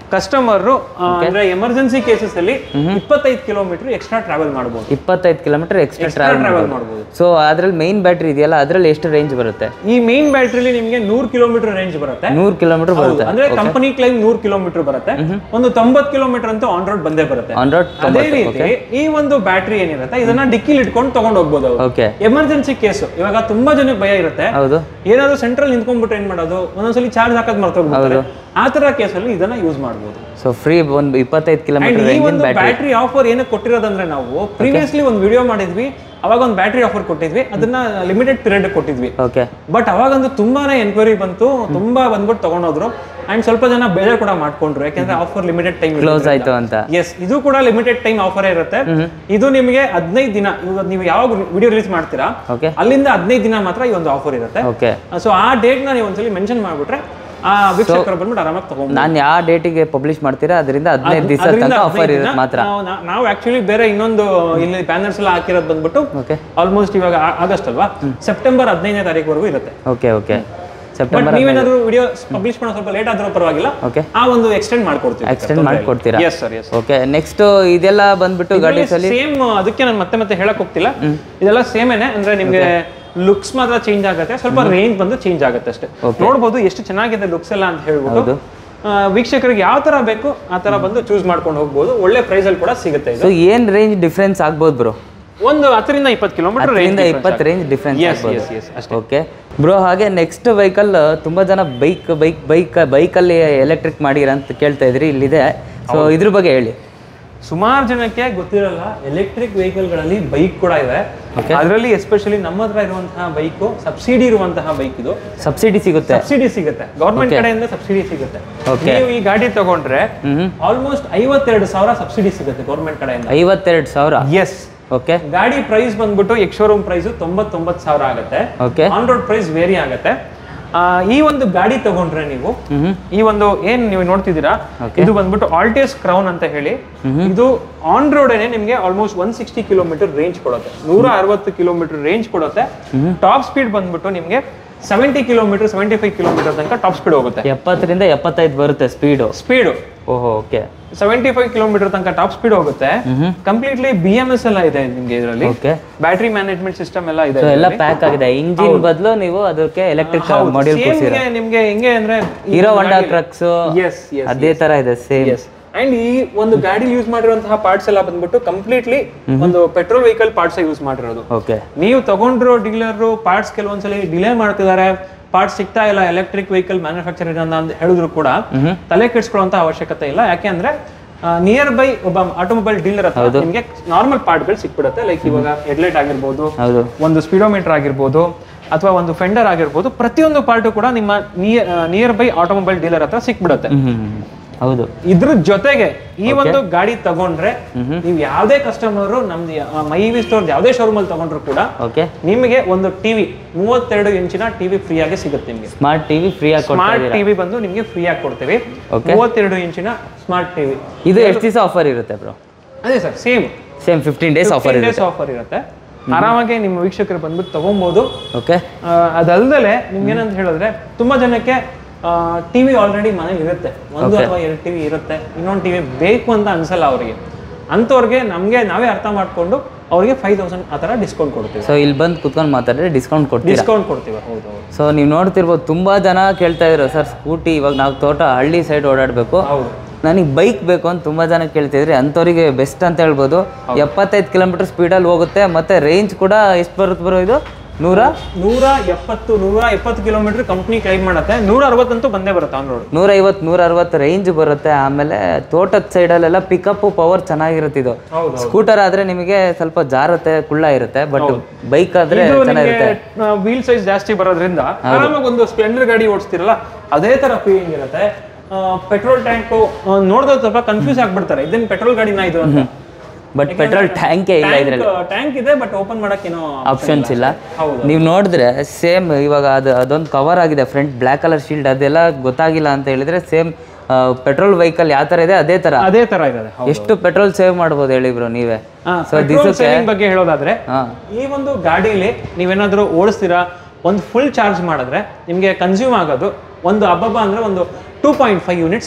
ಕಸ್ಟಮರ್ ಅಂದ್ರೆ ಎಮರ್ಜೆನ್ಸಿ ಕೇಸಸ್ ಅಲ್ಲಿ ಇಪ್ಪತ್ತೈದು ಕಿಲೋಮೀಟರ್ ಎಕ್ಸ್ಟ್ರಾ ಟ್ರಾವೆಲ್ ಮಾಡಬಹುದು ಇಪ್ಪತ್ತೈದು kilometre extra extra travel travel ಮಾಡಬಹುದು ಸೊ ಅದ್ರಲ್ಲಿ ಮೈನ್ ಬ್ಯಾಟ್ರಿ ಇದೆಯಲ್ಲ ಅದ್ರಲ್ಲಿ ಎಷ್ಟು ರೇಂಜ್ ಬರುತ್ತೆ ಈ ಮೇನ್ ಬ್ಯಾಟ್ರಿಲಿ ನಿಮಗೆ ನೂರ್ ಕಿಲೋಮೀಟರ್ ರೇಂಜ್ ಬರುತ್ತೆ ನೂರು ಕಿಲೋಮೀಟರ್ ಬರುತ್ತೆ ಅಂದ್ರೆ ಕಂಪನಿ ಕ್ಲೈಮ್ ನೂರ್ ಕಿಲೋಮೀಟರ್ ಬರುತ್ತೆ ಒಂದು ತೊಂಬತ್ ಕಿಲೋಮೀಟರ್ ಅಂತೂ ಆನ್ ರೋಡ್ ಬಂದೇ ಬರುತ್ತೆ ಆನ್ ರೋಡ್ ಅದೇ ರೀತಿ ಈ ಒಂದು ಬ್ಯಾಟ್ರಿ ಏನಿರುತ್ತೆ ಇದನ್ನ ಡಿಕ್ಕಿಲಿ ಇಟ್ಕೊಂಡು ತಗೊಂಡ್ ಹೋಗ್ಬೋದು ಅವ್ರು ಓಕೆ ಎಮರ್ಜೆನ್ಸಿ ಕೇಸ್ ಇವಾಗ ತುಂಬಾ ಜನಕ್ಕೆ ಭಯ ಇರುತ್ತೆ ಹೌದು ಏನಾದ್ರು ಸೆಂಟ್ರಲ್ ನಿಂತ್ಕೊಂಡ್ಬಿಟ್ರೆ ಏನ್ ಮಾಡೋದು ಒಂದೊಂದ್ಸಲಿ ಚಾರ್ಜ್ ಹಾಕೋದ್ ಮರ್ತೋಗ್ಬಿಡ್ತಾರೆ ಆ ತರ ಕೇಸಲ್ಲಿ ಇದನ್ನ ಯೂಸ್ ಮಾಡ್ಬೋದು ಸೊ ಫ್ರೀ ಒಂದು ಇಪ್ಪತ್ತೈದು ಅಂಡ್ ಕಿಲೋಮೀಟರ್ ಈ ರೇಂಜಿನ ಒಂದು ಬ್ಯಾಟ್ರಿ ಬ್ಯಾಟ್ರಿ ಆಫರ್ ಏನಕ್ಕೆ ಕೊಟ್ಟಿರೋದಂದ್ರೆ ನಾವು ಪ್ರೀವಿಯಸ್ಲಿ ಒಂದು ವಿಡಿಯೋ ಮಾಡಿದ್ವಿ ಅವಾಗ ಒಂದು ಬ್ಯಾಟ್ರಿ ಆಫರ್ ಕೊಟ್ಟಿದ್ವಿ ಅದನ್ನ ಲಿಮಿಟೆಡ್ ಪೀರಿಯಡ್ ಕೊಟ್ಟಿದ್ವಿ ಓಕೆ ಬಟ್ ಅವಾಗಂತೂ ತುಂಬಾನೇ ಎನ್ಕ್ವೈರಿ ಬಂತು ತುಂಬಾ ಬಂದ್ಬಿಟ್ಟು ತಗೊಂಡೋದ್ರು ಅಂಡ್ ಸ್ವಲ್ಪ ಜನ ಬೇರೆ ಕೂಡ ಮಾಡ್ಕೊಂಡ್ರು ಯಾಕಂದ್ರೆ ಆಫರ್ ಲಿಮಿಟೆಡ್ ಟೈಮ್ ಕ್ಲೋಸ್ ಆಯ್ತು ಅಂತ ಎಸ್ ಇದು ಕೂಡ ಲಿಮಿಟೆಡ್ ಟೈಮ್ ಆಫರ್ ಇರುತ್ತೆ ಇದು ನಿಮಗೆ ಹದಿನೈದು ದಿನ ಇವಾಗ ನೀವು ಯಾವಾಗ ವಿಡಿಯೋ ರಿಲೀಸ್ ಮಾಡ್ತೀರಾ ಓಕೆ ಅಲ್ಲಿಂದ ಹದಿನೈದು ದಿನ ಮಾತ್ರ ಈ ಒಂದು ಆಫರ್ ಇರುತ್ತೆ ಓಕೆ ಸೊ ಆ ಡೇಟ್ ನ ನೀವು ಒಂದ್ಸಲಿ ಮೆನ್ಷನ್ ಮಾಡ್ಬಿಟ್ರೆ ಆ ವೀಕ್ಷಕರು ಬಂದ್ಬಿಟ್ಟು ಆರಾಮಾಗಿ ತಗೊಂಡು ನಾನು ಯಾವ ಡೇಟಿಗೆ ಪಬ್ಲಿಷ್ ಮಾಡ್ತೀರಾ ಅದರಿಂದ ಹದಿನೈದು ದಿವಸ ತನಕ ಆಫರ್ ಇರುತ್ತೆ ಮಾತ್ರ ನಾವು ಆಕ್ಚುಲಿ ಬೇರೆ ಇನ್ನೊಂದು ಇಲ್ಲಿ ಬ್ಯಾನರ್ಸ್ ಎಲ್ಲ ಹಾಕಿರೋದು ಬಂದ್ಬಿಟ್ಟು ಓಕೆ ಆಲ್ಮೋಸ್ಟ್ ಇವಾಗ ಆ- ಆಗಸ್ಟ್ ಅಲ್ವಾ ಸೆಪ್ಟೆಂಬರ್ ಹದಿನೈದನೇ ತಾರೀಕುವರೆಗೂ ಇರುತ್ತೆ ಓಕೆ ಓಕೆ ಬಟ್ ಸೆಪ್ಟೆಂಬರ್ ನೀವೇನಾದ್ರೂ ವಿಡಿಯೋ ಪಬ್ಲಿಷ್ ಮಾಡೋ ಸ್ವಲ್ಪ ಲೇಟ್ ಆದ್ರೂ ಪರವಾಗಿಲ್ಲ ಓಕೆ ಆ ಒಂದು ಎಕ್ಸ್ಟೆಂಡ್ ಮಾಡ್ಕೊಡ್ತೀವಿ ಎಕ್ಸ್ಟೆಂಡ್ ಮಾಡಿಕೊಡ್ತೀರಾ yes sir yes okay next ಇದೆಲ್ಲ ಬಂದ್ಬಿಟ್ಟು ಗಾಡಿ ಸೇಮ್ ಅದಕ್ಕೆ ನಾನು ಮತ್ತೆ ಮತ್ತೆ ಹೇಳಕ್ ಹೋಗ್ತಿಲ್ಲ ಇದೆಲ್ಲ ಸೇಮೇನೆ ಅಂದ್ರೆ ನಿಮ್ಗೆ ಲುಕ್ಸ್ ಮಾತ್ರ ಚೇಂಜ್ ಆಗುತ್ತೆ ಸ್ವಲ್ಪ ರೇಂಜ್ ಬಂದು ಚೇಂಜ್ ಆಗುತ್ತೆ ಅಷ್ಟೇ ನೋಡ್ಬೋದು ಎಷ್ಟು ಚೆನ್ನಾಗಿದೆ ಲುಕ್ಸ್ ಎಲ್ಲ ಅಂತ ಹೇಳ್ಬಿಟ್ಟು ಆ, ವೀಕ್ಷಕರಿಗೆ ಯಾವ ತರ ಬೇಕು ಆ ತರ ಬಂದು ಚೂಸ್ ಮಾಡ್ಕೊಂಡು ಹೋಗ್ಬೋದು ಒಳ್ಳೆ ಪ್ರೈಸ್ ಅಲ್ಲಿ ಕೂಡ ಸಿಗುತ್ತೆ ಇದು ಸೊ ಏನ್ ರೇಂಜ್ ಡಿಫ್ರೆನ್ಸ್ ಆಗ್ಬೋದು ಬ್ರೋ ಒಂದು ಹತ್ತರಿಂದ ಇಪ್ಪತ್ತು ಕಿಲೋಮೀಟರ್ ಇಂದ ಇಪ್ಪತ್ತು ರೇಂಜ್ ಡಿಫ್ರೆನ್ಸ್ ಎಸ್ ಆಗ್ಬೋದು ಎಸ್ ಎಸ್ ಅಷ್ಟೇ ಓಕೆ ಬ್ರೋ ಹಾಗೆ ನೆಕ್ಸ್ಟ್ ವೆಹಿಕಲ್ ತುಂಬಾ ಜನ ಬೈಕ್ ಬೈಕ್ ಬೈಕ್ ಬೈಕಲ್ಲಿ ಎಲೆಕ್ಟ್ರಿಕ್ ಮಾಡಿರ ಅಂತ ಕೇಳ್ತಾ ಇದ್ರಿ ಇಲ್ಲಿದೆ ಸೊ ಇದ್ರ ಬಗ್ಗೆ ಹೇಳಿ ಸುಮಾರು ಜನಕ್ಕೆ ಗೊತ್ತಿರಲ್ಲ ಎಲೆಕ್ಟ್ರಿಕ್ ಗಳಲ್ಲಿ ಬೈಕ್ ಕೂಡ ಇದೆ Okay. ಅದರಲ್ಲಿ ಎಸ್ಪೆಷಲಿ ನಮ್ಮ ಹತ್ರ ಇರುವಂತಹ ಬೈಕ್ ಸಬ್ಸಿಡಿ ಇರುವಂತಹ ಬೈಕ್ ಇದು ಸಬ್ಸಿಡಿ ಸಿಗುತ್ತೆ ಸಬ್ಸಿಡಿ ಸಿಗುತ್ತೆ ಗೌರ್ಮೆಂಟ್ ಕಡೆಯಿಂದ ಸಬ್ಸಿಡಿ ಸಿಗುತ್ತೆ Okay. ನೀವು ಈ ಗಾಡಿ ತಗೊಂಡ್ರೆ ಹ್ಮ್ ಆಲ್ಮೋಸ್ಟ್ ಐವತ್ತೆರಡು ಸಾವಿರ ಸಬ್ಸಿಡಿ ಸಿಗುತ್ತೆ ಗೌರ್ಮೆಂಟ್ ಕಡೆಯಿಂದ ಐವತ್ತೆರಡು ಸಾವಿರ ಎಸ್ ಓಕೆ ಗಾಡಿ ಪ್ರೈಸ್ ಬಂದ್ಬಿಟ್ಟು ಎಕ್ಸ್ ಶೋರೂಮ್ ಪ್ರೈಸ್ ತೊಂಬತ್ತೊಂಬತ್ತು ಸಾವಿರ ಆಗುತ್ತೆ okay on road price vary ಆಗುತ್ತೆ ಆ, ಈ ಒಂದು ಗಾಡಿ ತಗೊಂಡ್ರೆ ನೀವು ಹ್ಮ್ ಈ ಒಂದು ಏನ್ ನೀವು ನೋಡ್ತಿದ್ದೀರಾ Okay. ಇದು ಬಂದ್ಬಿಟ್ಟು ಆಲ್ಟಿಯಸ್ ಕ್ರೌನ್ ಅಂತ ಹೇಳಿ ಇದು ಆನ್ ರೋಡ್ ನಿಮ್ಗೆ almost one sixty kilometre range ಕೊಡುತ್ತೆ ನೂರ ಅರವತ್ತು ಕಿಲೋಮೀಟರ್ ರೇಂಜ್ ಕೊಡುತ್ತೆ ಟಾಪ್ ಸ್ಪೀಡ್ ಬಂದ್ಬಿಟ್ಟು ನಿಮ್ಗೆ seventy kilometre seventy five kilometre ತನಕ ಟಾಪ್ ಸ್ಪೀಡ್ ಹೋಗುತ್ತೆ ಎಪ್ಪತ್ತರಿಂದ ಎಪ್ಪತ್ತೈದು ಬರುತ್ತೆ ಸ್ಪೀಡು ಸ್ಪೀಡು ಓಹೋ ಓಕೆ ಸೆವೆಂಟಿ ಫೈವ್ ಕಿಲೋಮೀಟರ್ ತನಕ ಟಾಪ್ ಸ್ಪೀಡ್ ಹೋಗುತ್ತೆ ಹ್ಮ್ ಕಂಪ್ಲೀಟ್ಲಿ ಬಿ ಎಂ ಎಸ್ ಎಲ್ಲ ಇದೆ ನಿಮ್ಗೆ ಇದರಲ್ಲಿ ಓಕೆ ಬ್ಯಾಟ್ರಿ ಮ್ಯಾನೇಜ್ಮೆಂಟ್ ಸಿಸ್ಟಮ್ ಎಲ್ಲ ಇದೆ ಸೊ ಎಲ್ಲ ಪ್ಯಾಕ್ ಆಗಿದೆ ಇಂಜಿನ್ ಬದಲು ನೀವು ಅದಕ್ಕೆ ಎಲೆಕ್ಟ್ರಿಕ್ ಮಾಡ್ಯೂಲ್ Same ಗೆ ನಿಮ್ಗೆ ಹೆಂಗೆ ಅಂದ್ರೆ Hero Honda trucks yes yes ಅದೇ ತರ ಇದೆ ಸೇಮ್ ಎಸ್ ಅಂಡ್ ಈ ಒಂದು ಗಾಡಿ ಯೂಸ್ ಮಾಡಿರುವಂತಹ ಪಾರ್ಟ್ಸ್ ಎಲ್ಲ ಬಂದ್ಬಿಟ್ಟು ಕಂಪ್ಲೀಟ್ಲಿ ಒಂದು ಪೆಟ್ರೋಲ್ ವೆಹಿಕಲ್ ಪಾರ್ಟ್ಸ್ ಯೂಸ್ ಮಾಡಿರೋದು ಓಕೆ ನೀವು ತಗೊಂಡಿರೋ ಡೀಲರ್ ಪಾರ್ಟ್ಸ್ ಕೆಲವೊಂದ್ಸಲಿ ಡಿಲೇ ಮಾಡ್ತಿದ್ದಾರೆ ಪಾರ್ಟ್ಸ್ ಸಿಗ್ತಾ ಇಲ್ಲ ಎಲೆಕ್ಟ್ರಿಕ್ ವೆಹಿಕಲ್ ಮ್ಯಾನುಫ್ಯಾಕ್ಚರ್ ಅಂತ ಹೇಳಿದ್ರು ಕೂಡ ತಲೆ ಕೆಡಿಸ್ಕೊಳ್ಳುವಂತ ಅವಶ್ಯಕತೆ ಇಲ್ಲ ಯಾಕೆಂದ್ರೆ ನಿಯರ್ ಬೈ ಒಬ್ಬ ಆಟೋಮೊಬೈಲ್ ಡೀಲರ್ ಹತ್ರ ನಿಮಗೆ ನಾರ್ಮಲ್ ಪಾರ್ಟ್ಗಳು ಸಿಕ್ಬಿಡುತ್ತೆ ಲೈಕ್ ಇವಾಗ ಹೆಡ್ಲೈಟ್ ಆಗಿರ್ಬೋದು ಹೌದು ಒಂದು ಸ್ಪೀಡೋಮೀಟರ್ ಆಗಿರ್ಬೋದು ಅಥವಾ ಒಂದು ಫೆಂಡರ್ ಆಗಿರ್ಬೋದು ಪ್ರತಿಯೊಂದು ಪಾರ್ಟು ಕೂಡ ನಿಮ್ಮ ನಿಯರ್ ಬೈ ಆಟೋಮೊಬೈಲ್ ಡೀಲರ್ ಹತ್ರ ಸಿಕ್ಬಿಡುತ್ತೆ ಹ್ಮ್ ಹ್ಮ್, ಹ್ಮ್. ಹೌದು ಇದ್ರ ಜೊತೆಗೆ ಈ ಒಂದು ಗಾಡಿ ತಗೊಂಡ್ರೆ ನೀವು ಯಾವ್ದೇ ಕಸ್ಟಮರ್ ನಮ್ದು ಯಾ- ಮೈ ವಿ ಸ್ಟೋರ್ ಯಾವ್ದೇ ಶೋರೂಮ್ ಅಲ್ಲಿ ತಗೊಂಡ್ರು ಕೂಡ ಓಕೆ ನಿಮಗೆ ಒಂದು ಟಿವಿ ಮೂವತ್ತೆರಡು ಇಂಚಿನ ಟಿವಿ ಫ್ರೀ ಆಗಿ ಸಿಗುತ್ತೆ ನಿಮಗೆ ಸ್ಮಾರ್ಟ್ ಟಿವಿ ಫ್ರೀ ಆಗಿ ಕೊಡ್ತಾ ಸ್ಮಾರ್ಟ್ ಇದೀರಾ ಟಿವಿ ಬಂದು ನಿಮಗೆ ಫ್ರೀ ಆಗಿ ಕೊಡ್ತೀವಿ Okay. ಮೂವತ್ತೆರಡು ಇಂಚಿನ ಸ್ಮಾರ್ಟ್ ಟಿವಿ ಇದು ಎಷ್ಟು ದಿವಸ ಆಫರ್ ಇರುತ್ತೆ ಬ್ರೋ ಅದೇ sir same same fifteen days offer ಇರುತ್ತೆ ಡೇಸ್ ಆಫರ್ ಇರುತ್ತೆ ಆರಾಮಾಗಿ ನಿಮ್ಮ ವೀಕ್ಷಕರು ಬಂದ್ಬಿಟ್ಟು ತಗೊಬೋದು ಓಕೆ ಆ, ಅದಲ್ದಲೆ ನಿಮ್ಗೆ ಏನಂತ ಹೇಳಿದ್ರೆ ತುಂಬಾ ಜನಕ್ಕೆ ಟಿವಿ ಆಲ್ರೆಡಿ ಮನೇಲಿ ಇರುತ್ತೆ ಒಂದು ಅಥವಾ ಎರಡು ಟಿವಿ ಇರುತ್ತೆ ಇನ್ನೊಂದು ಟಿವಿ ಬೇಕು ಅಂತ ಅನ್ಸಲ್ಲ ಅವರಿಗೆ ಅಂಥವ್ರಿಗೆ ನಮಗೆ ನಾವೇ ಅರ್ಥ ಮಾಡ್ಕೊಂಡು ಅವರಿಗೆ ಫೈವ್ ತೌಸಂಡ್ ಆ ಥರ ಡಿಸ್ಕೌಂಟ್ ಕೊಡ್ತೀವಿ ಸೊ ಇಲ್ಲಿ ಬಂದು ಕುತ್ಕೊಂಡು ಮಾತಾಡಿದ್ರೆ ಡಿಸ್ಕೌಂಟ್ ಕೊಡ್ತೀರಾ ಡಿಸ್ಕೌಂಟ್ ಕೊಡ್ತೀವಿ ಹೌದು ಹೌದು ಸೊ ನೀವು ನೋಡ್ತಿರ್ಬೋದು ತುಂಬಾ ಜನ ಕೇಳ್ತಾ ಇದ್ರು ಸರ್ ಸ್ಕೂಟಿ ಇವಾಗ ನಾವು ತೋಟ ಹಳ್ಳಿ ಸೈಡ್ ಓಡಾಡಬೇಕು ಹೌದು ನನಗೆ ಬೈಕ್ ಬೇಕು ಅಂತ ತುಂಬಾ ಜನ ಕೇಳ್ತಿದ್ರಿ ಅಂಥವ್ರಿಗೆ ಬೆಸ್ಟ್ ಅಂತ ಹೇಳ್ಬೋದು ಎಪ್ಪತ್ತೈದು ಕಿಲೋಮೀಟರ್ ಸ್ಪೀಡಲ್ಲಿ ಹೋಗುತ್ತೆ ಮತ್ತೆ ರೇಂಜ್ ಕೂಡ ಎಷ್ಟು ಬರುತ್ತೆ ಬರೋ ಇದು ನೂರ ನೂರ ಎಪ್ಪತ್ತು ನೂರ ಎಪ್ಪತ್ತು ಕಿಲೋಮೀಟರ್ ಕಂಪ್ನಿ ಕ್ಲೈಮ್ ಮಾಡುತ್ತೆ ನೂರ ಅರವತ್ತಂತೂ ಬಂದೇ ಬರುತ್ತೆ ಆನ್ ರೋಡ್ ನೂರೈವತ್ತು ನೂರ ಅರವತ್ತು ರೇಂಜ್ ಬರುತ್ತೆ ಆಮೇಲೆ ತೋಟದ ಸೈಡಲ್ಲೆಲ್ಲ ಪಿಕಪ್ ಪವರ್ ಚೆನ್ನಾಗಿರುತ್ತೆ ಇದು ಹೌದು ಸ್ಕೂಟರ್ ಆದ್ರೆ ನಿಮಗೆ ಸ್ವಲ್ಪ ಜಾರತ್ತೆ ಕುಳ್ಳ ಇರುತ್ತೆ ಬಟ್ ಬೈಕ್ ಆದ್ರೆ ಇದು ಚೆನ್ನಾಗಿರುತ್ತೆ ವೀಲ್ ಸೈಜ್ ಜಾಸ್ತಿ ಬರೋದ್ರಿಂದ ಆರಾಮಾಗಿ ಒಂದು ಸ್ಪ್ಲೆಂಡರ್ ಗಾಡಿ ಓಡಿಸ್ತಿರಲ್ಲ ಅದೇ ತರ ಫೀಲಿಂಗ್ ಇರುತ್ತೆ ಪೆಟ್ರೋಲ್ ಟ್ಯಾಂಕ್ ನೋಡಿದ್ರೆ ಸ್ವಲ್ಪ ಕನ್ಫ್ಯೂಸ್ ಆಗ್ಬಿಡ್ತಾರೆ ಇದೇನ್ ಪೆಟ್ರೋಲ್ ಗಾಡಿನ ಇದು ಅಂತ ಬಟ್ ಪೆಟ್ರೋಲ್ ಟ್ಯಾಂಕೇ ಇಲ್ಲ ಇದ್ರಲ್ಲಿ ಟ್ಯಾಂಕ್ ಇದೆ ಬಟ್ ಓಪನ್ ಮಾಡಕ್ಕೇನೋ ಆಪ್ಷನ್ಸ್ ಇಲ್ಲ ಹೌದು ನೀವು ನೋಡಿದ್ರೆ ಸೇಮ್ ಇವಾಗ ಅದು ಅದೊಂದು ಕವರ್ ಆಗಿದೆ ಫ್ರಂಟ್ ಬ್ಲ್ಯಾಕ್ ಕಲರ್ ಶೀಲ್ಡ್ ಅದೆಲ್ಲ ಗೊತ್ತಾಗಿಲ್ಲ ಅಂತ ಹೇಳಿದ್ರೆ ಸೇಮ್ ಪೆಟ್ರೋಲ್ ವೆಹಿಕಲ್ ಯಾವ ತರ ಇದೆ ಅದೇ ತರ ಅದೇ ತರ ಇರೋದೆ ಎಷ್ಟು ಪೆಟ್ರೋಲ್ ಸೇವ್ ಮಾಡ್ಬೋದು ಹೇಳಿ ಬ್ರೋ ನೀವೇ ಸೊ ಪೆಟ್ರೋಲ್ ಸೇವಿಂಗ್ ಬಗ್ಗೆ ಹೇಳೋದಾದ್ರೆ ಹಾ ಈ ಒಂದು ಗಾಡೀಲಿ ನೀವೇನಾದ್ರೂ ಓಡಿಸ್ತೀರಾ ಒಂದು ಫುಲ್ ಚಾರ್ಜ್ ಮಾಡಿದ್ರೆ ನಿಮಗೆ ಕನ್ಸ್ಯೂಮ್ ಆಗೋದು ಒಂದು ಹಬ್ಬಬ್ಬ ಅಂದ್ರೆ ಒಂದು two point five units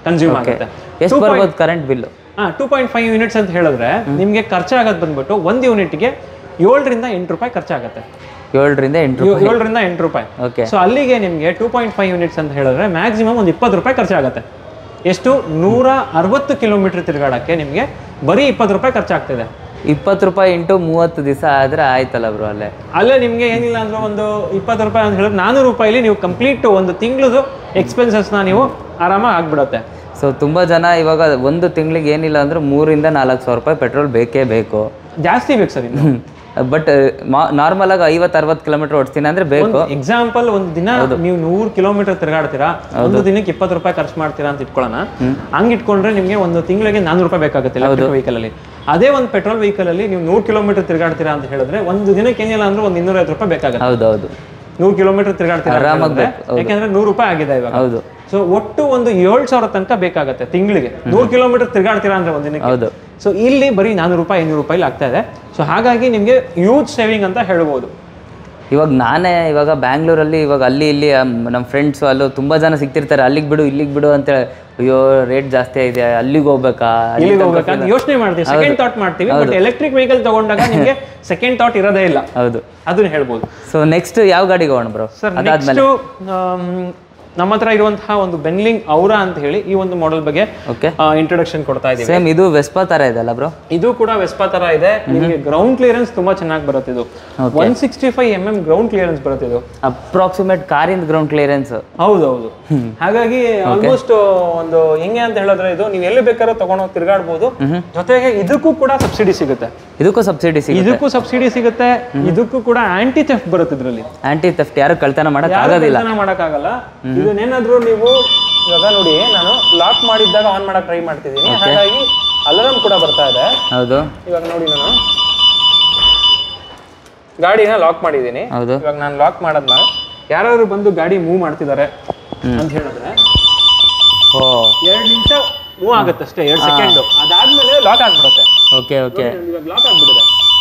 consume ಆಗುತ್ತೆ ಎಷ್ಟು ಬರ್ಬೋದು ಕರೆಂಟ್ ಬಿಲ್ಲು ಹಾ ಟೂ ಪಾಯಿಂಟ್ ಫೈವ್ ಯೂನಿಟ್ಸ್ ಅಂತ ಹೇಳಿದ್ರೆ ನಿಮಗೆ ಖರ್ಚಾಗೋದು ಬಂದ್ಬಿಟ್ಟು ಒಂದು ಯೂನಿಟ್ಗೆ ಏಳರಿಂದ ಎಂಟು ರೂಪಾಯಿ ಖರ್ಚಾಗುತ್ತೆ ಏಳರಿಂದ ಎಂಟು ಏ- ಏಳರಿಂದ ಎಂಟು ರೂಪಾಯಿ ಓಕೆ ಸೊ ಅಲ್ಲಿಗೆ ನಿಮಗೆ ಟೂ ಪಾಯಿಂಟ್ ಫೈವ್ ಯೂನಿಟ್ಸ್ ಅಂತ ಹೇಳಿದ್ರೆ ಮ್ಯಾಕ್ಸಿಮಮ್ ಒಂದು ಇಪ್ಪತ್ತು ರೂಪಾಯಿ ಖರ್ಚಾಗುತ್ತೆ ಎಷ್ಟು ನೂರ ಅರವತ್ತು ಕಿಲೋಮೀಟರ್ ತಿರುಗಾಡಕ್ಕೆ ನಿಮಗೆ ಬರೀ ಇಪ್ಪತ್ತು ರೂಪಾಯಿ ಖರ್ಚಾಗ್ತಿದೆ ಇಪ್ಪತ್ತು ರೂಪಾಯಿ ಇಂಟು ಮೂವತ್ತು ದಿವಸ ಆದರೆ ಆಯ್ತಲ್ಲ ಬ್ರೋ ಅಲ್ಲೇ ಅಲ್ಲೇ ನಿಮಗೆ ಏನಿಲ್ಲ ಅಂದ್ರೆ ಒಂದು ಇಪ್ಪತ್ತು ರೂಪಾಯಿ ಅಂತ ಹೇಳಿದ್ರೆ ನಾನ್ನೂರು ರೂಪಾಯಿಲಿ ನೀವು ಕಂಪ್ಲೀಟ್ ಒಂದು ತಿಂಗಳದು ಎಕ್ಸ್ಪೆನ್ಸಸ್ನ ನೀವು ಆರಾಮಾಗಿ ಆಗ್ಬಿಡುತ್ತೆ ಸೊ ತುಂಬ ಜನ ಇವಾಗ ಒಂದು ತಿಂಗಳಿಗೆ ಏನಿಲ್ಲ ಅಂದ್ರೆ ಮೂರಿಂದ ನಾಲ್ಕು ಸಾವಿರ ರೂಪಾಯಿ ಪೆಟ್ರೋಲ್ ಬೇಕೇ ಬೇಕು ಜಾಸ್ತಿ ಬೇಕು ಸರ್ ಇನ್ನು ಬಟ್ ನಾರ್ಮಲ್ ಆಗಿ ಐವತ್ತು ಅರವತ್ತು ಕಿಲೋಮೀಟರ್ ಓಡಿಸ್ತೀನಿ ಅಂದ್ರೆ ಬೇಕು ಎಕ್ಸಾಂಪಲ್ ಒಂದು ದಿನ ನೀವು ನೂರು ಕಿಲೋಮೀಟರ್ ತಿರುಗಾಡ್ತೀರಾ ಒಂದು ದಿನಕ್ಕೆ ಇಪ್ಪತ್ತು ರೂಪಾಯಿ ಖರ್ಚು ಮಾಡ್ತೀರಾ ಅಂತ ಇಟ್ಕೊಳ್ಳೋಣ ಹಂಗೆ ಇಟ್ಕೊಂಡ್ರೆ ನಿಮಗೆ ಒಂದು ತಿಂಗಳಿಗೆ ನಾನ್ನೂರು ರೂಪಾಯಿ ಬೇಕಾಗುತ್ತೆ ಎಲೆಕ್ಟ್ರಿಕ್ ವೆಹಿಕಲ್ ಅಲ್ಲಿ ಅದೇ ಒಂದು ಪೆಟ್ರೋಲ್ ವೆಹಿಕಲ್ ಅಲ್ಲಿ ನೀವು ನೂರು ಕಿಲೋಮೀಟರ್ ತಿರುಗಾಡ್ತೀರಾ ಅಂತ ಹೇಳಿದ್ರೆ ಒಂದು ದಿನಕ್ಕೆ ಏನಿಲ್ಲ ಅಂದ್ರೆ ಒಂದು ಇನ್ನೂರೈವತ್ತು ರೂಪಾಯಿ ಬೇಕಾಗುತ್ತೆ ಹೌದೌದು ನೂರು ಕಿಲೋಮೀಟರ್ ತಿರುಗಾಡ್ತೀರಾ ಅಂತ ಹೇಳಿದ್ರೆ, ಯಾಕೆಂದ್ರೆ ನೂರು ರೂಪಾಯಿ ಆಗಿದೆ ಇವಾಗ ಹೌದು ಸೊ ಒಟ್ಟು ಒಂದು ಏಳು ಸಾವಿರ ತನಕ ಬೇಕಾಗುತ್ತೆ ತಿಂಗಳಿಗೆ ನೂರು ಕಿಲೋಮೀಟರ್ ತಿರುಗಾಡ್ತೀರಾ ಅಂದ್ರೆ ಒಂದು ದಿನಕ್ಕೆ ಹೌದು ಸೊ ಇಲ್ಲಿ ಬರೀ ನಾನ್ನೂರು ರೂಪಾಯಿ ಐನೂರು ರೂಪಾಯಿ ಆಗ್ತಾ ಇದೆ ಸೊ ಹಾಗಾಗಿ ನಿಮಗೆ ಯೂಜ್ ಸೇವಿಂಗ್ ಅಂತ ಹೇಳ್ಬೋದು ಇವಾಗ ನಾನೇ ಇವಾಗ ಬ್ಯಾಂಗ್ಳೂರಲ್ಲಿ ಇವಾಗ ಅಲ್ಲಿ ಇಲ್ಲಿ ನಮ್ಮ ಫ್ರೆಂಡ್ಸು ಅಲ್ಲೂ ತುಂಬ ಜನ ಸಿಗ್ತಿರ್ತಾರೆ ಅಲ್ಲಿಗೆ ಬಿಡು ಇಲ್ಲಿಗೆ ಬಿಡು ಅಂತ ಅಯ್ಯೋ ರೇಟ್ ಜಾಸ್ತಿ ಇದೆ ಅಲ್ಲಿಗೆ ಹೋಗ್ಬೇಕಾ ಅಲ್ಲಿ ಇಲ್ಲಿಗೆ ಹೋಗ್ಬೇಕಂತ ಯೋಚನೆ ಮಾಡ್ತೀವಿ ಸೆಕೆಂಡ್ ಥಾಟ್ ಮಾಡ್ತೀವಿ ಬಟ್ ಎಲೆಕ್ಟ್ರಿಕ್ ವೆಹಿಕಲ್ ತಗೊಂಡಾಗ ನಿಮಗೆ ಸೆಕೆಂಡ್ ಥಾಟ್ ಇರೋದೇ ಇಲ್ಲ ಹೌದು ಅದನ್ನ ಹೇಳ್ಬೋದು ಸೊ ನೆಕ್ಸ್ಟ್ ಯಾವ ಗಾಡಿಗೆ ಹೋಗೋಣ ಬ್ರೋ ಸರ್ ನೆಕ್ಸ್ಟ್ ನಮ್ಮ ಹತ್ರ ಇರುವಂತಹ ಒಂದು ಬೆನ್ಲಿಂಗ್ ಔರಾ ಅಂತ ಹೇಳಿ ಈ ಒಂದು ಮಾಡೆಲ್ ಬಗ್ಗೆ ಓಕೆ ಇಂಟ್ರೊಡಕ್ಷನ್ ಕೊಡ್ತಾ ಇದೀವಿ ಸೇಮ್ ಇದು ವೆಸ್ಪಾ ಥರ ಇದೆಲ್ಲ ಬ್ರೋ ಇದು ಕೂಡ ವೆಸ್ಪಾ ತರ ಇದೆ ನಿಮಗೆ ಗ್ರೌಂಡ್ ಕ್ಲಿಯರೆನ್ಸ್ ತುಂಬಾ ಚೆನ್ನಾಗಿ ಬರುತ್ತೆ ಇದು one sixty five M M ground clearance ಬರುತ್ತೆ ಇದು ಅಪ್ರಾಕ್ಸಿಮೇಟ್ ಕಾರಿಂದ ಗ್ರೌಂಡ್ ಕ್ಲಿಯರೆನ್ಸ್ ಹೌದೌದು ಹಾಗಾಗಿ ಆಲ್ಮೋಸ್ಟ್ ಒಂದು ಹೆಂಗೆ ಅಂತ ಹೇಳಿದ್ರೆ ಇದು ನೀವು ಎಲ್ಲಿ ಬೇಕಾದ್ರೂ ತಗೊಂಡೋಗಿ ತಿರ್ಗಾಡ್ಬೋದು ಜೊತೆಗೆ ಇದಕ್ಕೂ ಕೂಡ ಸಬ್ಸಿಡಿ ಸಿಗುತ್ತೆ ಇದಕ್ಕೂ ಸಬ್ಸಿಡಿ ಸಿಗುತ್ತೆ ಇದಕ್ಕೂ ಸಬ್ಸಿಡಿ ಸಿಗುತ್ತೆ ಇದಕ್ಕೂ ಕೂಡ ಆಂಟಿ ಥೆಫ್ಟ್ ಬರುತ್ತೆ ಇದರಲ್ಲಿ ಆಂಟಿ ಥೆಫ್ಟ್ ಯಾರು ಕಳ್ತನ ಮಾಡಕ್ ಆಗೋದಿಲ್ಲ ಮಾಡಕ್ಕಾಗಲ್ಲ ಇದನ್ನೇನಾದ್ರೂ ನೀವು ಇವಾಗ ನೋಡಿ ನಾನು ಲಾಕ್ ಮಾಡಿದ್ದಾಗ ಆನ್ ಮಾಡಕ್ ಟ್ರೈ ಮಾಡ್ತಿದ್ದೀನಿ ಹಾಗಾಗಿ ಅಲಾರಂ ಕೂಡ ಬರ್ತಾ ಇದೆ ಹೌದು ಇವಾಗ ನೋಡಿ ನಾನು ಗಾಡಿನ ಲಾಕ್ ಮಾಡಿದ್ದೀನಿ ಹೌದು ಇವಾಗ ನಾನು ಲಾಕ್ ಮಾಡದ್ಮೇಲೆ ಯಾರಾದ್ರೂ ಬಂದು ಗಾಡಿ ಮೂವ್ ಮಾಡ್ತಿದ್ದಾರೆ ಅಂತ ಹೇಳಿದ್ರೆ ಓ ಎರಡು ನಿಮಿಷ ಮೂವ್ ಆಗುತ್ತೆ ಅಷ್ಟೇ ಎರಡು ಸೆಕೆಂಡ್ ಅದಾದ್ಮೇಲೆ ಲಾಕ್ ಆಗ್ಬಿಡುತ್ತೆ ಓಕೆ ಓಕೆ ಇವಾಗ ಲಾಕ್ ಆಗ್ಬಿಟ್ಟಿದೆ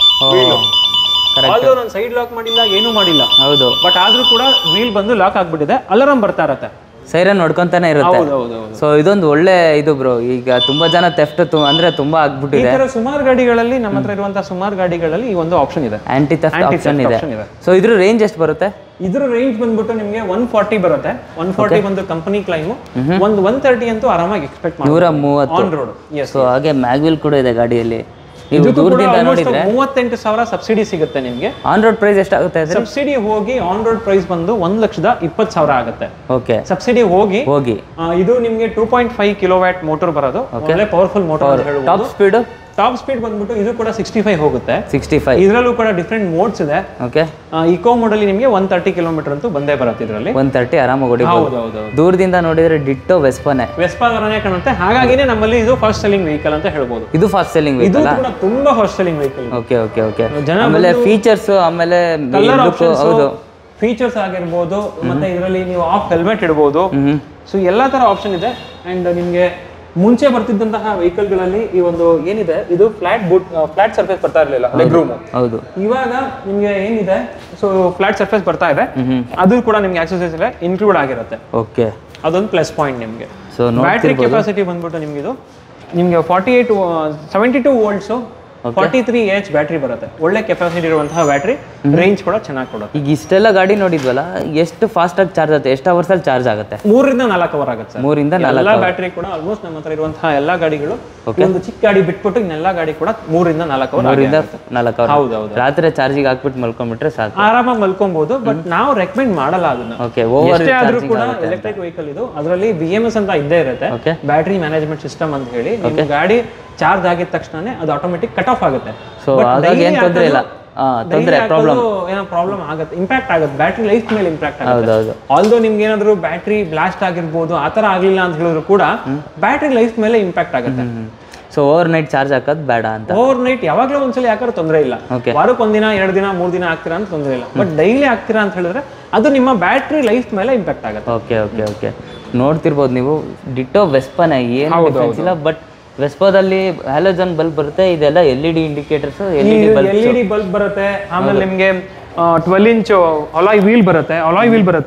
ಓ ಕರೆಕ್ಟ್ ಆಲ್ದೋ ನಾನು ಸೈಡ್ ಲಾಕ್ ಮಾಡಿಲ್ಲ ಏನೂ ಮಾಡಿಲ್ಲ ಹೌದು ಬಟ್ ಆದ್ರೂ ಕೂಡ ವೀಲ್ ಬಂದು ಲಾಕ್ ಆಗ್ಬಿಟ್ಟಿದೆ ಅಲಾರಂ ಬರ್ತಾ ಇರತ್ತೆ ಸೈರನ್ ನೋಡ್ಕೊಂತಾನೆ ಇರುತ್ತೆ ಹೌದು ಹೌದು ಹೌದು ಸೊ ಇದೊಂದು ಒಳ್ಳೆ ಇದು ಬ್ರೋ ಈಗ ತುಂಬಾ ಜನ ಥೆಫ್ಟ್ ಅಂದ್ರೆ ತುಂಬಾ ಈ ಆಗ್ಬಿಟ್ಟಿದೆ ತರ ಸುಮಾರು ಗಾಡಿಗಳಲ್ಲಿ ನಮ್ಮ ಹತ್ರ ಇರುವಂತಹ ಸುಮಾರು ಗಾಡಿಗಳಲ್ಲಿ ಈ ಒಂದು ಆಪ್ಷನ್ ಇದೆ ಆಂಟಿ ಥೆಫ್ಟ್ Anti-theft ಆಪ್ಷನ್ ಇದೆ option ಇದೆ. ಸೊ ಇದ್ರ ರೇಂಜ್ ಎಷ್ಟು ಬರುತ್ತೆ ಇದ್ರ ರೇಂಜ್ ಬಂದ್ಬಿಟ್ಟು ನಿಮಗೆ ಒನ್ ಫಾರ್ಟಿ ಬರುತ್ತೆ ಒನ್ ಫಾರ್ಟಿ ಬಂದು ಕಂಪನಿ ಕ್ಲೈಮ್ ಒಂದು ಒನ್ ತರ್ಟಿ ಅಂತೂ ಆರಾಮಾಗಿ ಎಕ್ಸ್ಪೆಕ್ಟ್ ಮಾಡಿ ನೂರ ಮೂವತ್ತು ಆನ್ ರೋಡ್ ಎಸ್ ಸೊ ಹಾಗೆ ಮ್ಯಾಗ್ವಿಲ್ ಕೂಡ ಇದೆ ಗಾಡಿಯಲ್ಲಿ ನೀವು ಇದಕ್ಕೂ ಕೂಡ ದೂರದಿಂದ almost ನೋಡಿದ್ರೆ ಮೂವತ್ತೆಂಟು ಸಾವಿರ ಸಬ್ಸಿಡಿ ಸಿಗುತ್ತೆ ನಿಮಗೆ ಆನ್ ರೋಡ್ ಪ್ರೈಸ್ ಎಷ್ಟಾಗುತ್ತೆ ಇದ್ರೆ ಸಬ್ಸಿಡಿ ಹೋಗಿ ಆನ್ ರೋಡ್ ಪ್ರೈಸ್ ಬಂದು ಒಂದ್ ಲಕ್ಷದ ಇಪ್ಪತ್ತು ಸಾವಿರ ಆಗುತ್ತೆ ಓಕೆ ಸಬ್ಸಿಡಿ ಹೋಗಿ ಹೋಗಿ ಆ, ಇದು ನಿಮಗೆ two point five kilo watt motor ಬರೋದು ಒಳ್ಳೆ ಪವರ್ಫುಲ್ ಮೋಟರ್ ಅಂತ ಹೇಳ್ಬೋದು ಟಾಪ್ ಸ್ಪೀಡು ಟಾಪ್ ಸ್ಪೀಡ್ ಬಂದ್ಬಿಟ್ಟು ಇದು ಕೂಡ ಸಿಕ್ಸ್ಟಿ ಫೈವ್ ಹೋಗುತ್ತೆ ಸಿಕ್ಸ್ಟಿ ಫೈವ್ ಇದರಲ್ಲೂ ಕೂಡ ಡಿಫ್ರೆಂಟ್ ಮೋಡ್ಸ್ ಇದೆ ಓಕೆ ಇಕೋ ಮೋಡಲ್ಲಿ ನಿಮಗೆ ಒನ್ ತರ್ಟಿ ಕಿಲೋಮೀಟರ್ ಅಂತೂ ಬಂದೇ ಬರುತ್ತೆ ಇದರಲ್ಲಿ ಒನ್ ತರ್ಟಿ ಆರಾಮಾಗಿ ಹೊಡಿಬೋದು ಹೌದು ಹೌದು ದೂರದಿಂದ ನೋಡಿದ್ರೆ ಡಿಟ್ಟೋ ವೆಸ್ಪನೆ ವೆಸ್ಪಾ ತರನೇ ಕಾಣುತ್ತೆ ಹಾಗಾಗಿನೇ ನಮ್ಮಲ್ಲಿ ಇದು ಫಸ್ಟ್ ಸೆಲ್ಲಿಂಗ್ ವೆಹಿಕಲ್ ಅಂತ ಹೇಳ್ಬೋದು ಇದು ಫಾಸ್ಟ್ ಸೆಲ್ಲಿಂಗ್ ಇದು ವೆಹಿಕಲ್ ಕೂಡ ತುಂಬಾ fast selling vehicle okay okay okay ಜನ ಆಮೇಲೆ ಫೀಚರ್ಸ್ ಆಮೇಲೆ ಕಲರ್ look, ಆಪ್ಷನ್ಸ್ ಹೌದು ಫೀಚರ್ಸ್ ಆಗಿರ್ಬೋದು ಮತ್ತೆ ಇದರಲ್ಲಿ ನೀವು ಆಫ್ ಹೆಲ್ಮೆಟ್ ಇಡ್ಬೋದು ಹ್ಮ್ ಸೊ ಎಲ್ಲಾ ತರ ಆಪ್ಷನ್ ಇದೆ ಅಂಡ್ ನಿಮಗೆ ಮುಂಚೆ ಬರ್ತಿದ್ದಂತಹ vehicle ಗಳಲ್ಲಿ ಈ ಒಂದು ಏನಿದೆ ಇದು ಫ್ಲಾಟ್ ಬೂಟ್ ಫ್ಲಾಟ್ ಸರ್ಫೇಸ್ ಬರ್ತಾ ಇರಲಿಲ್ಲ ಲೆಗ್ ರೂಮ್ ಹೌದು ಇವಾಗ ನಿಮಗೆ ಏನಿದೆ ಸೊ ಫ್ಲಾಟ್ ಸರ್ಫೇಸ್ ಬರ್ತಾ ಇದೆ ಹ್ಮ್ ಅದು ಕೂಡ ನಿಮ್ಗೆ ಆಕ್ಸಸರೀಸ್ ಎಲ್ಲ ಇನ್ಕ್ಲೂಡ್ ಆಗಿರುತ್ತೆ ಓಕೆ ಅದೊಂದು ಪ್ಲಸ್ ಪಾಯಿಂಟ್ ನಿಮಗೆ ಸೊ ಬ್ಯಾಟ್ರಿ ಕೆಪಾಸಿಟಿ ಬಂದ್ಬಿಟ್ಟು ನಿಮ್ಗೆ ಇದು ನಿಮಗೆ forty eight seventy two volts forty three H battery ಬರುತ್ತೆ ಒಳ್ಳೆ ಕೆಪಾಸಿಟಿ ಇರುವಂತಹ ಬ್ಯಾಟ್ರಿ ರೇಂಜ್ ಕೂಡ ಚೆನ್ನಾಗಿ ಕೊಡುತ್ತೆ ಈಗ ಇಷ್ಟೆಲ್ಲ ಗಾಡಿ ನೋಡಿದ್ವಲ್ಲ ಎಷ್ಟು ಫಾಸ್ಟ್ ಆಗಿ ಚಾರ್ಜ್ ಆಗುತ್ತೆ ಎಷ್ಟು ಅವರ್ಸ್ ಅಲ್ಲಿ ಚಾರ್ಜ್ ಆಗುತ್ತೆ ಮೂರರಿಂದ ನಾಲ್ಕು ಅವರ್ ಆಗುತ್ತೆ ಸರ್ ಮೂರಿಂದ ನಾಲ್ಕು ಎಲ್ಲ ಬ್ಯಾಟ್ರಿ ಕೂಡ ಆಲ್ಮೋಸ್ಟ್ ನಮ್ಮ ಹತ್ರ ಇರುವಂತಹ ಎಲ್ಲಾ ಗಾಡಿಗಳು ಒಂದು ಚಿಕ್ಕ ಗಾಡಿ ಬಿಟ್ಬಿಟ್ಟು ಇನ್ನೆಲ್ಲ ಗಾಡಿ ಕೂಡ ಮೂರಿಂದ ನಾಲ್ಕು ಅವರ್ ಮೂರಿಂದ ನಾಲ್ಕು ಅವರ್ ಹೌದು ಹೌದು ರಾತ್ರಿ ಚಾರ್ಜಿಗೆ ಹಾಕ್ಬಿಟ್ಟು ಮಲ್ಕೊಂಡ್ಬಿಟ್ರೆ ಸಾಕು ಆರಾಮಾಗಿ ಮಲ್ಕೊಬಹುದು ಬಟ್ ನಾವು ರೆಕಮೆಂಡ್ ಮಾಡಲ್ಲ ಅದನ್ನ ಓಕೆ ಓವರ್ ಎಷ್ಟೇ ಆದ್ರೂ ಕೂಡ ಎಲೆಕ್ಟ್ರಿಕ್ ವೆಹಿಕಲ್ ಇದು ಅದರಲ್ಲಿ ಬಿ ಎಂ ಎಸ್ ಅಂತ ಇದ್ದೇ ಇರುತ್ತೆ ಓಕೆ ಬ್ಯಾಟ್ರಿ ಮ್ಯಾನೇಜ್ಮೆಂಟ್ ಸಿಸ್ಟಮ್ ಅಂತ ಹೇಳಿ ನಿಮ್ಮ ಗಾಡಿ ಚಾರ್ಜ್ ಆಗಿದ ತಕ್ಷಣನೇ ಅದು ಆಟೋಮೆಟಿಕ್ ಕಟ್ ಆಫ್ ಆಗುತ್ತೆ ಸೊ ಹಾಗಾಗಿ ಏನು ತೊಂದರೆ ಇಲ್ಲ ಹಾಂ ತೊಂದರೆ ಪ್ರಾಬ್ಲಮ್ ಏನೋ ಪ್ರಾಬ್ಲಮ್ ಆಗುತ್ತೆ ಇಂಪ್ಯಾಕ್ಟ್ ಆಗುತ್ತೆ ಬ್ಯಾಟ್ರಿ ಲೈಫ್ ಮೇಲೆ ಇಂಪ್ಯಾಕ್ಟ್ ಆಗುತ್ತೆ ಹೌದೌದು ಆಲ್ದೋ ನಿಮ್ಗೆ ಏನಾದ್ರು ಬ್ಯಾಟ್ರಿ ಬ್ಲಾಸ್ಟ್ ಆಗಿರ್ಬೋದು ಆ ಥರ ಆಗ್ಲಿಲ್ಲ ಅಂತ ಹೇಳಿದ್ರು ಕೂಡ ಬ್ಯಾಟ್ರಿ ಲೈಫ್ ಮೇಲೆ ಇಂಪ್ಯಾಕ್ಟ್ ಆಗುತ್ತೆ ಸೊ ಓವರ್ ನೈಟ್ ಚಾರ್ಜ್ ಹಾಕೋದು ಬೇಡ ಅಂತ ಓವರ್ ನೈಟ್ ಯಾವಾಗಲೂ ಒಂದ್ಸಲ ಯಾಕಾದ್ರೂ ತೊಂದರೆ ಇಲ್ಲ Okay. ವಾರಕ್ಕೆ ಒಂದಿನ ಎರಡು ದಿನ ಮೂರು ದಿನ ಆಗ್ತೀರಾ ಅಂತ ತೊಂದರೆ ಇಲ್ಲ ಬಟ್ ಡೈಲಿ ಆಗ್ತೀರಾ ಅಂತ ಹೇಳಿದ್ರೆ ಅದು ನಿಮ್ಮ ಬ್ಯಾಟ್ರಿ ಲೈಫ್ ಮೇಲೆ ಇಂಪ್ಯಾಕ್ಟ್ ಆಗುತ್ತೆ ಓಕೆ ಓಕೆ ಓಕೆ ನೋಡ್ತಿರ್ಬೋದು ನೀವು ಡಿಟೋ ವೆಸ್ಪನೇ ಏನು ಡಿಫ್ರೆನ್ಸ್ ಇಲ್ಲ ಬಟ್ ವೆಸ್ಪೋದಲ್ಲಿ ಹ್ಯಾಲೋಜನ್ ಬಲ್ಬ್ ಬರುತ್ತೆ ಇದೆಲ್ಲ L E D indicators L E D bulb L E D bulb ಬರುತ್ತೆ ಆಮೇಲೆ ನಿಮಗೆ ಟ್ವೆಲ್ ಇಂಚ್ ಅಲಾಯ್ ವೀಲ್ ಬರುತ್ತೆ ಅಲಾಯ್ ವೀಲ್ ಬರುತ್ತೆ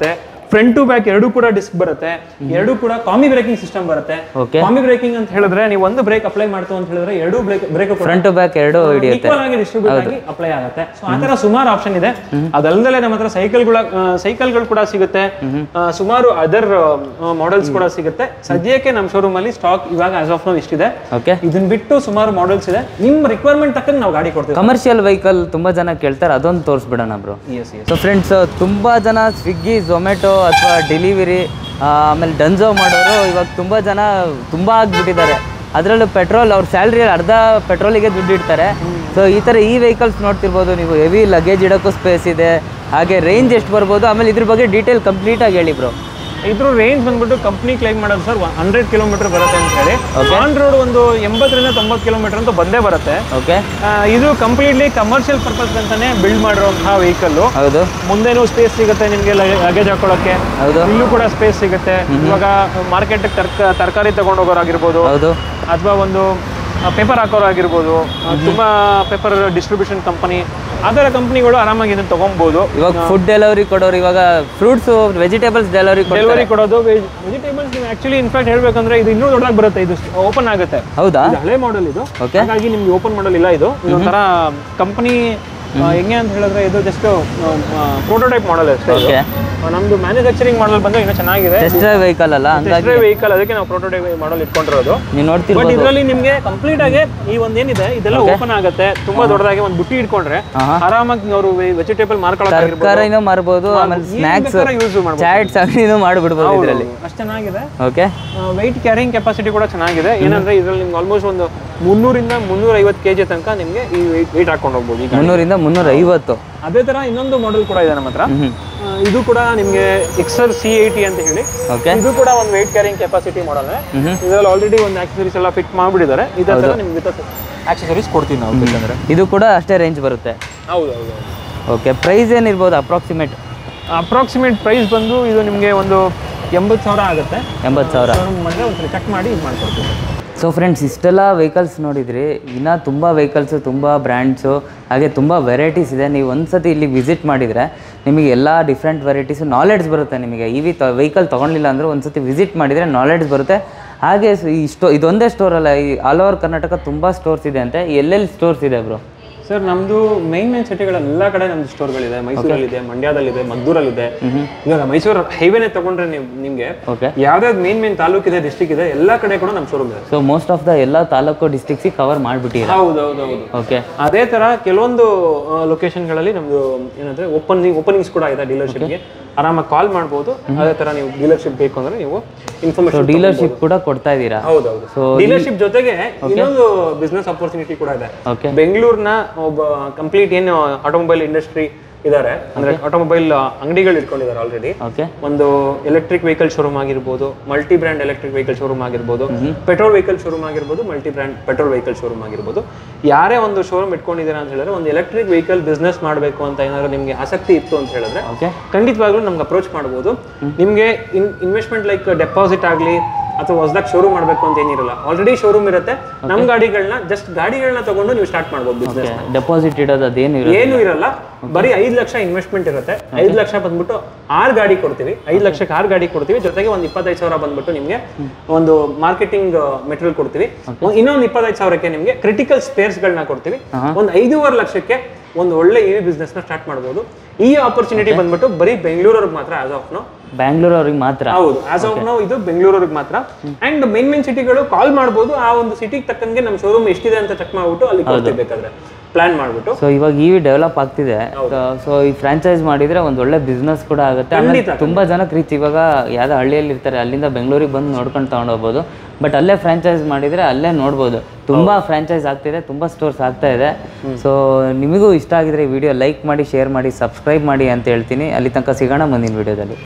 ಫ್ರಂಟ್ ಟು ಬ್ಯಾಕ್ ಎರಡು ಕೂಡ ಡಿಸ್ಕ್ ಬರುತ್ತೆ ಎರಡು ಕೂಡ ಕಾಮಿ ಬ್ರೇಕಿಂಗ್ ಸಿಸ್ಟಮ್ ಬರುತ್ತೆ Okay. ಕಾಮಿ ಬ್ರೇಕಿಂಗ್ ಅಂತ ಹೇಳಿದ್ರೆ ನೀವು ಒಂದು ಬ್ರೇಕ್ ಅಪ್ಲೈ ಮಾಡ್ತು ಅಂತ ಹೇಳಿದ್ರೆ ಎರಡು brake brake front to back ಎರಡು ಹಿಡಿಯುತ್ತೆ ಈಕ್ವಲ್ ಆಗಿ ಡಿಸ್ಟ್ರಿಬ್ಯೂಟ್ ಆಗಿ ಅಪ್ಲೈ ಆಗುತ್ತೆ ಸೊ ಆ ತರ ಸುಮಾರು ಆಪ್ಷನ್ ಇದೆ ಅದಲ್ಲದೆ ನಮ್ಮ ಹತ್ರ ಸೈಕಲ್ಗಳ ಸೈಕಲ್ಗಳು ಕೂಡ ಸಿಗುತ್ತೆ ಆ, ಸುಮಾರು ಅದರ್ ಮಾಡೆಲ್ಸ್ ಕೂಡ ಸಿಗುತ್ತೆ ಸದ್ಯಕ್ಕೆ ನಮ್ಮ ಶೋರೂಮ್ ಅಲ್ಲಿ ಸ್ಟಾಕ್ ಇವಾಗ ಆಸ್ ಆಫ್ ನೋ ಇಷ್ಟಿದೆ ಓಕೆ ಇದನ್ನ ಬಿಟ್ಟು ಸುಮಾರು ಮಾಡೆಲ್ಸ್ ಇದೆ ನಿಮ್ಮ ರಿಕ್ವೈರ್ಮೆಂಟ್ ತಕ್ಕಂಗೆ ನಾವು ಗಾಡಿ ಕೊಡ್ತೀವಿ ಕಮರ್ಷಿಯಲ್ ವೆಹಿಕಲ್ ತುಂಬ ಜನ ಕೇಳ್ತಾರೆ ಅದೊಂದು ತೋರಿಸ್ಬಿಡೋಣ bro yes yes so friends ತುಂಬ ಜನ ಸ್ವಿಗ್ಗಿ ಝೊಮ್ಯಾಟೊ ಅಥವಾ ಡೆಲಿವರಿ ಆಮೇಲೆ ಡನ್ಝೋ ಮಾಡೋರು ಇವಾಗ ತುಂಬ ಜನ ತುಂಬ ಆಗಿಬಿಟ್ಟಿದ್ದಾರೆ ಅದರಲ್ಲೂ ಪೆಟ್ರೋಲ್ ಅವ್ರ ಸ್ಯಾಲ್ರಿಯಲ್ಲಿ ಅರ್ಧ ಪೆಟ್ರೋಲಿಗೆ ದುಡ್ಡು ಇಡ್ತಾರೆ ಸೊ ಈ ಥರ ಈ ವೆಹಿಕಲ್ಸ್ ನೋಡ್ತಿರ್ಬೋದು ನೀವು ಹೆವಿ ಲಗೇಜ್ ಇಡೋಕ್ಕೂ ಸ್ಪೇಸ್ ಇದೆ ಹಾಗೆ ರೇಂಜ್ ಎಷ್ಟು ಬರ್ಬೋದು ಆಮೇಲೆ ಇದ್ರ ಬಗ್ಗೆ ಡೀಟೇಲ್ ಕಂಪ್ಲೀಟಾಗಿ ಹೇಳಿ ಬ್ರೋ ಇದ್ರ ರೇಂಜ್ ಬಂದ್ಬಿಟ್ಟು ಕಂಪ್ನಿ ಕ್ಲೈಮ್ ಮಾಡೋದು ಸರ್ ಹಂಡ್ರೆಡ್ ಕಿಲೋಮೀಟರ್ ಬರುತ್ತೆ ಅಂತ ಹೇಳಿ ಆನ್ ರೋಡ್ ಒಂದು ಎಂಬತ್ತರಿಂದ ತೊಂಬತ್ತು ಕಿಲೋಮೀಟರ್ ಅಂತ ಬಂದೇ ಬರುತ್ತೆ ಓಕೆ ಆ, ಇದು ಕಂಪ್ಲೀಟ್ಲಿ ಕಮರ್ಷಿಯಲ್ ಪರ್ಪಸ್ ಅಂತಾನೆ ಬಿಲ್ಡ್ ಮಾಡಿರುವಂತಹ ವೆಹಿಕಲ್ ಹೌದು ಮುಂದೆನೂ ಸ್ಪೇಸ್ ಸಿಗುತ್ತೆ ನಿಮಗೆ ಲಗೇಜ್ ಹಾಕೊಳ್ಳೋಕೆ ಹೌದು ಇಲ್ಲೂ ಕೂಡ ಸ್ಪೇಸ್ ಸಿಗುತ್ತೆ ಇವಾಗ ಮಾರ್ಕೆಟ್ ತರ್ಕ ತರಕಾರಿ ತಗೊಂಡೋಗೋರಾಗಿರ್ಬೋದು ಹೌದು ಅಥವಾ ಒಂದು ಪೇಪರ್ ಹಾಕೋರಾಗಿರ್ಬೋದು ಆ, ತುಂಬಾ ಪೇಪರ್ ಡಿಸ್ಟ್ರಿಬ್ಯೂಷನ್ ಕಂಪನಿ ಆ ಥರ ಕಂಪ್ನಿಗಳು ಆರಾಮಾಗಿ ಇದನ್ನ ತಗೊಬೋದು ಇವಾಗ ಫುಡ್ ಡೆಲಿವರಿ ಕೊಡೋರು ಇವಾಗ ಫ್ರೂಟ್ಸು ವೆಜಿಟೇಬಲ್ಸ್ ಡೆಲಿವರಿ ಕೊಡೋರು ಡೆಲಿವರಿ ಕೊಡೋದು ವೆಜಿಟೇಬಲ್ಸ್ ಆಕ್ಚುಲಿ ಇನ್ಫ್ಯಾಕ್ಟ್ ಹೇಳ್ಬೇಕಂದ್ರೆ ಇದು ಇನ್ನೂ ದೊಡ್ಡದಾಗಿ ಬರುತ್ತೆ ಇದು ಓಪನ್ ಆಗುತ್ತೆ ಹೌದಾ ಇದು ಹಳೆ ಮಾಡೆಲ್ ಇದು Okay. ಹಾಗಾಗಿ ನಿಮ್ಗೆ ಓಪನ್ ಮಾಡಲ್ ಇಲ್ಲ ಇದು ಇದೊಂಥರ ಕಂಪನಿ ಹೆಂಗೆ ಅಂತ ಹೇಳಿದ್ರೆ ಇದು ಜಸ್ಟ್ ಪ್ರೋಟೋಟೈಪ್ ಮಾಡೆಲ್ ಅಷ್ಟೇ ಇದು. ಓಕೆ ಆ, ನಮ್ದು ಮ್ಯಾನುಫ್ಯಾಕ್ಚರಿಂಗ್ ಮಾಡೆಲ್ ಬಂದ್ರೆ ಇನ್ನೂ ಚೆನ್ನಾಗಿದೆ ಟೆಸ್ಟ್ ವೆಹಿಕಲ್ ಅಲ್ಲ ಹಂಗಾಗಿ ವೆಹಿಕಲ್ ಅದಕ್ಕೆ ನಾವು ಪ್ರೋಟೋಟೈಪ್ ಮಾಡೆಲ್ ಇಟ್ಕೊಂಡಿರೋದು ನೀವು ಬಟ್ ನೋಡ್ತಿರ್ಬೋದು ಇದರಲ್ಲಿ ನಿಮ್ಗೆ ಕಂಪ್ಲೀಟ್ ಆಗಿ ಈ ಒಂದೇನಿದೆ ಇದೆಲ್ಲ ಓಪನ್ ಆಗುತ್ತೆ ತುಂಬಾ ದೊಡ್ಡದಾಗಿ ಒಂದು ಬುಟ್ಟಿ ಇಟ್ಕೊಂಡ್ರೆ ಆಹಾ. ಆರಾಮಾಗಿ ಅವರು ವೆಜಿಟೇಬಲ್ ಮಾರ್ಕೊಳ್ಳೋದಾಗಿರ್ಬೋದು ತರಕಾರಿನೂ ಮಾರ್ಬೋದು ಆಮೇಲೆ ಸ್ನ್ಯಾಕ್ಸ್ ಯೂಸ್ ಮಾಡ್ಬೋದು ಚಾಟ್ಸ್ ಅಂಗಡಿನೂ ಮಾಡಿಬಿಡ್ಬೋದು ಇದರಲ್ಲಿ ಅಷ್ಟು ಚೆನ್ನಾಗಿದೆ ಓಕೆ ವೆಯ್ಟ್ ಕ್ಯಾರಿಂಗ್ ಕೆಪಾಸಿಟಿ ಕೂಡ ಚೆನ್ನಾಗಿದೆ ಏನಂದ್ರೆ ಇದರಲ್ಲಿ ನಿಮ್ಗೆ ಆಲ್ಮೋಸ್ಟ್ ಒಂದು ಮುನ್ನೂರಿಂದ ಮುನ್ನೂರ ಐವತ್ತು ಕೆಜಿ ತನಕ ನಿಮ್ಗೆ ಈ ವೆಯ್ಟ್ ಹಾಕೊಂಡು ಹೋಗ್ಬೋದು ಈಗ ಮುನ್ನೂರಿಂದ ಮುನ್ನೂರ ಐವತ್ತು ಅದೇ ತರ ಇನ್ನೊಂದು ಮಾಡೆಲ್ ಕೂಡ ಇದೆ ನಮ್ಮ ಹತ್ರ ಹ್ಮ್ ಆ, ಇದು ಕೂಡ ನಿಮ್ಗೆ ಎಕ್ಸರ್ ಸಿ ಏಯ್ಟಿ ಅಂತ ಹೇಳಿ ಓಕೆ ಇದು ಕೂಡ ಒಂದು ವೆಯ್ಟ್ ಕ್ಯಾರಿಂಗ್ ಕೆಪಾಸಿಟಿ ಮಾಡಲ್ ಹ್ಮ್ ಇದರಲ್ಲಿ ಆಲ್ರೆಡಿ ಒಂದು ಆಕ್ಸೆಸರೀಸ್ ಎಲ್ಲ ಫಿಟ್ ಮಾಡಿಬಿಟ್ಟಿದ್ದಾರೆ ಇದೇ ತರ ನಿಮ್ಗೆ ವಿತ್ ಆಕ್ಸೆಸರೀಸ್ ಕೊಡ್ತೀವಿ ನಾವು ಬೇಕಂದ್ರೆ ಇದು ಕೂಡ ಅಷ್ಟೇ ರೇಂಜ್ ಬರುತ್ತೆ ಹೌದು ಹೌದು ಓಕೆ ಪ್ರೈಸ್ ಏನಿರ್ಬೋದು ಅಪ್ರಾಕ್ಸಿಮೇಟ್ ಅಪ್ರಾಕ್ಸಿಮೇಟ್ ಪ್ರೈಸ್ ಬಂದು ಇದು ನಿಮಗೆ ಒಂದು ಎಂಬತ್ತು ಸಾವಿರ ಆಗುತ್ತೆ ಎಂಬತ್ತು ಸಾವಿರ ಶೋರೂಮ್ ಮಾಡಿದ್ರೆ ಒಂದ್ಸರಿ ಚೆಕ್ ಮಾಡಿ ಇದು ಮಾಡ್ಕೊಡ್ತೀವಿ ಸೊ ಫ್ರೆಂಡ್ಸ್ ಇಷ್ಟೆಲ್ಲ ವೆಹಿಕಲ್ಸ್ ನೋಡಿದ್ರಿ ಇನ್ನೂ ತುಂಬ ವೆಹಿಕಲ್ಸು ತುಂಬ ಬ್ರ್ಯಾಂಡ್ಸು ಹಾಗೆ ತುಂಬ ವೆರೈಟೀಸ್ ಇದೆ ನೀವು ಒಂದ್ಸತಿ ಇಲ್ಲಿ ವಿಸಿಟ್ ಮಾಡಿದರೆ ನಿಮಗೆ ಎಲ್ಲ ಡಿಫ್ರೆಂಟ್ ವೆರೈಟೀಸು ನಾಲೆಡ್ಜ್ ಬರುತ್ತೆ ನಿಮಗೆ ಇ ವಿ ತ ವೆಹಿಕಲ್ ತೊಗೊಂಡಿಲ್ಲ ಅಂದರೂ ಒಂದ್ಸತಿ ವಿಸಿಟ್ ಮಾಡಿದರೆ ನಾಲೆಡ್ಜ್ ಬರುತ್ತೆ ಹಾಗೆ ಸ- ಈ ಸ್ಟೋ ಇದೊಂದೇ ಸ್ಟೋರ್ ಅಲ್ಲ ಈ ಆಲ್ ಓವರ್ ಕರ್ನಾಟಕ ತುಂಬ ಸ್ಟೋರ್ಸ್ ಇದೆ ಅಂತೆ ಎಲ್ಲೆಲ್ಲಿ ಸ್ಟೋರ್ಸ್ ಇದೆ ಬ್ರೋ ಸರ್ ನಮ್ದು ಮೈನ್ ಮೈನ್ ಸಿಟಿಗಳ ಎಲ್ಲ ಕಡೆ ನಮ್ದು ಸ್ಟೋರ್ಗಳಿದೆ ಮೈಸೂರಲ್ಲಿದೆ ಮಂಡ್ಯದಲ್ಲಿದೆ ಮದ್ದೂರಲ್ಲಿದೆ ಇವಾಗ ಮೈಸೂರು ಹೈವೇನೆ ತಗೊಂಡ್ರೆ ನೀವು ನಿಮ್ಗೆ ಓಕೆ ಯಾವ್ದಾವ್ದು ಮೇನ್ ಮೇನ್ ತಾಲೂಕಿದೆ ಡಿಸ್ಟಿಕ್ ಇದೆ ಎಲ್ಲ ಕಡೆ ಕೂಡ ನಮ್ಮ ಶೋರೂಮ್ ಇದೆ ಸೊ ಮೋಸ್ಟ್ ಆಫ್ ದ ಎಲ್ಲ ತಾಲೂಕು ಡಿಸ್ಟಿಕ್ಸಿಗೆ ಕವರ್ ಮಾಡಿಬಿಟ್ಟಿರ ಹೌದು ಹೌದು ಹೌದು ಓಕೆ ಅದೇ ತರ ಕೆಲವೊಂದು ಲೊಕೇಶನ್ಗಳಲ್ಲಿ ನಮ್ದು ಏನಂದ್ರೆ ಓಪನಿಂಗ್ ಓಪನಿಂಗ್ಸ್ ಕೂಡ ಇದೆ ಡೀಲರ್ಶಿಪ್ಗೆ ಆರಾಮಾಗಿ ಕಾಲ್ ಮಾಡ್ಬೋದು ಅದೇ ತರ ನೀವು ಡೀಲರ್ಶಿಪ್ ಬೇಕು ಅಂದ್ರೆ ನೀವು ಇನ್ಫಾರ್ಮೇಶನ್ ಡೀಲರ್ಶಿಪ್ ಕೂಡ ಕೊಡ್ತಾ ಇದ್ದೀರಾ ಹೌದೌದು ಸೊ ಡೀಲರ್ಶಿಪ್ ಜೊತೆಗೆ ಇನ್ನೊಂದು ಬಿಸ್ನೆಸ್ ಅಪರ್ಚುನಿಟಿ ಕೂಡ ಇದೆ ಓಕೆ ಬೆಂಗಳೂರಿನ ಒಬ್ಬ ಕಂಪ್ಲೀಟ್ ಏನು ಆಟೋಮೊಬೈಲ್ ಇಂಡಸ್ಟ್ರಿ ಇದ್ದಾರೆ ಅಂದ್ರೆ ಆಟೋಮೊಬೈಲ್ ಅಂಗಡಿಗಳು ಇಟ್ಕೊಂಡಿದ್ದಾರೆ ಆಲ್ರೆಡಿ ಓಕೆ ಒಂದು ಎಲೆಕ್ಟ್ರಿಕ್ ವೆಹಿಕಲ್ ಶೋರೂಮ್ ಆಗಿರ್ಬೋದು multi brand electric vehicle showroom ಆಗಿರ್ಬೋದು ಪೆಟ್ರೋಲ್ ವೆಹಿಕಲ್ ಶೋರೂಮ್ ಆಗಿರ್ಬೋದು multi brand petrol vehicle showroom ಆಗಿರ್ಬೋದು ಯಾರೇ ಒಂದು ಶೋರೂಮ್ ಇಟ್ಕೊಂಡಿದ್ದೀರಾ ಅಂತ ಹೇಳಿದ್ರೆ ಒಂದು ಎಲೆಕ್ಟ್ರಿಕ್ ವೆಹಿಕಲ್ ಬಿಸ್ನೆಸ್ ಮಾಡಬೇಕು ಅಂತ ಏನಾದ್ರು ನಿಮಗೆ ಆಸಕ್ತಿ ಇತ್ತು ಅಂತ ಹೇಳಿದ್ರೆ ಓಕೆ ಖಂಡಿತವಾಗ್ಲೂ ನಮ್ಗೆ ಅಪ್ರೋಚ್ ಮಾಡ್ಬೋದು ನಿಮಗೆ ಇನ್ ಇನ್ವೆಸ್ಟ್ಮೆಂಟ್ ಲೈಕ್ ಡೆಪಾಸಿಟ್ ಆಗಲಿ ಅಥವಾ ಹೊಸದಾಗಿ ಶೋರೂಮ್ ಮಾಡಬೇಕು ಅಂತ ಏನಿರಲ್ಲ ಆಲ್ರೆಡಿ ಶೋರೂಮ್ ಇರುತ್ತೆ ನಮ್ಮ ಗಾಡಿಗಳನ್ನ ಜಸ್ಟ್ ಗಾಡಿಗಳನ್ನ ತಗೊಂಡು ನೀವು ಸ್ಟಾರ್ಟ್ ಮಾಡ್ಬೋದು ಬಿಸ್ನೆಸ್ ಓಕೆ ಡೆಪಾಸಿಟ್ ಇಡೋದು ಅದೇನು ಇರೋದು ಏನು ಇರಲ್ಲ ಬರೀ ಐದು ಲಕ್ಷ ಇನ್ವೆಸ್ಟ್ಮೆಂಟ್ ಇರುತ್ತೆ ಐದು ಲಕ್ಷ ಬಂದ್ಬಿಟ್ಟು ಆರು ಗಾಡಿ ಕೊಡ್ತೀವಿ ಐದು ಲಕ್ಷಕ್ಕೆ ಆರು ಗಾಡಿ ಕೊಡ್ತೀವಿ ಜೊತೆಗೆ ಒಂದು ಇಪ್ಪತ್ತೈದು ಸಾವಿರ ಬಂದ್ಬಿಟ್ಟು ನಿಮಗೆ ಒಂದು ಮಾರ್ಕೆಟಿಂಗ್ ಮೆಟೀರಿಯಲ್ ಕೊಡ್ತೀವಿ ಒಂದ್- ಇನ್ನೊಂದು ಇಪ್ಪತ್ತೈದು ಸಾವಿರಕ್ಕೆ ನಿಮಗೆ ಕ್ರಿಟಿಕಲ್ ಸ್ಪೇರ್ಸ್ಗಳನ್ನ ಕೊಡ್ತೀವಿ ಒಂದು ಐದೂವರೆ ಲಕ್ಷಕ್ಕೆ ಒಂದು ಒಳ್ಳೆ ಇ ಬಿಸ್ನೆಸ್ ನ ಸ್ಟಾರ್ಟ್ ಮಾಡ್ಬೋದು ಈ ಆಪರ್ಚುನಿಟಿ ಬಂದ್ಬಿಟ್ಟು ಬರೀ ಬೆಂಗಳೂರವ್ರಿಗೆ ಮಾತ್ರ ಆಸ್ ಆಫ್ ನೋ ಬ್ಯಾಂಗ್ಳೂರ್ ಅವ್ರಿಗೆ ಮಾತ್ರ ಹೌದು ಆಸ್ ಆಫ್ ನೋ ಇದು ಬೆಂಗಳೂರಿಗೆ ಮಾತ್ರ ಅಂಡ್ ಮೇನ್ ಮೇನ್ ಸಿಟಿಗಳು ಕಾಲ್ ಮಾಡ್ಬೋದು ಆ ಒಂದು ಸಿಟಿಗೆ ತಕ್ಕಂಗೆ ನಮ್ಮ ಶೋರೂಮ್ ಎಷ್ಟಿದೆ ಅಂತ ಚೆಕ್ ಮಾಡ್ಬಿಟ್ಟು ಅಲ್ಲಿ ಕೊಡ್ತೀವಿ ಬೇಕಾದ್ರೆ ಪ್ಲಾನ್ ಮಾಡ್ಬಿಟ್ಟು ಸೊ ಇವಾಗ ಇ ವಿ ಡೆವಲಪ್ ಆಗ್ತಿದೆ ಸೊ ಈ ಫ್ರಾಂಚೈಸ್ ಮಾಡಿದ್ರೆ ಒಂದು ಒಳ್ಳೆ ಬಿಸ್ನೆಸ್ ಕೂಡ ಆಗುತ್ತೆ ಆಮೇಲೆ ಖಂಡಿತ, ತುಂಬಾ ಜನಕ್ಕೆ ರೀಚ್ ಇವಾಗ ಯಾವ್ದೋ ಹಳ್ಳಿಯಲ್ಲಿ ಇರ್ತಾರೆ ಅಲ್ಲಿಂದ ಬೆಂಗಳೂರಿಗೆ ಬಂದು ನೋಡ್ಕೊಂಡು ತಗೊಂಡು ಹೋಗ್ಬೋದು ಬಟ್ ಅಲ್ಲೇ ಫ್ರಾಂಚೈಸ್ ಮಾಡಿದ್ರೆ ಅಲ್ಲೇ ನೋಡ್ಬೋದು ತುಂಬಾ ಫ್ರಾಂಚೈಸ್ ಆಗ್ತಿದೆ ತುಂಬಾ ಸ್ಟೋರ್ಸ್ ಆಗ್ತಾ ಇದೆ ಸೊ ನಿಮಗೂ ಇಷ್ಟ ಆಗಿದ್ರೆ ಈ ವಿಡಿಯೋ ಲೈಕ್ ಮಾಡಿ ಶೇರ್ ಮಾಡಿ ಸಬ್ಸ್ಕ್ರೈಬ್ ಮಾಡಿ ಅಂತ ಹೇಳ್ತೀನಿ ಅಲ್ಲಿ ತನಕ ಸಿಗೋಣ ಮುಂದಿನ ವಿಡಿಯೋದಲ್ಲಿ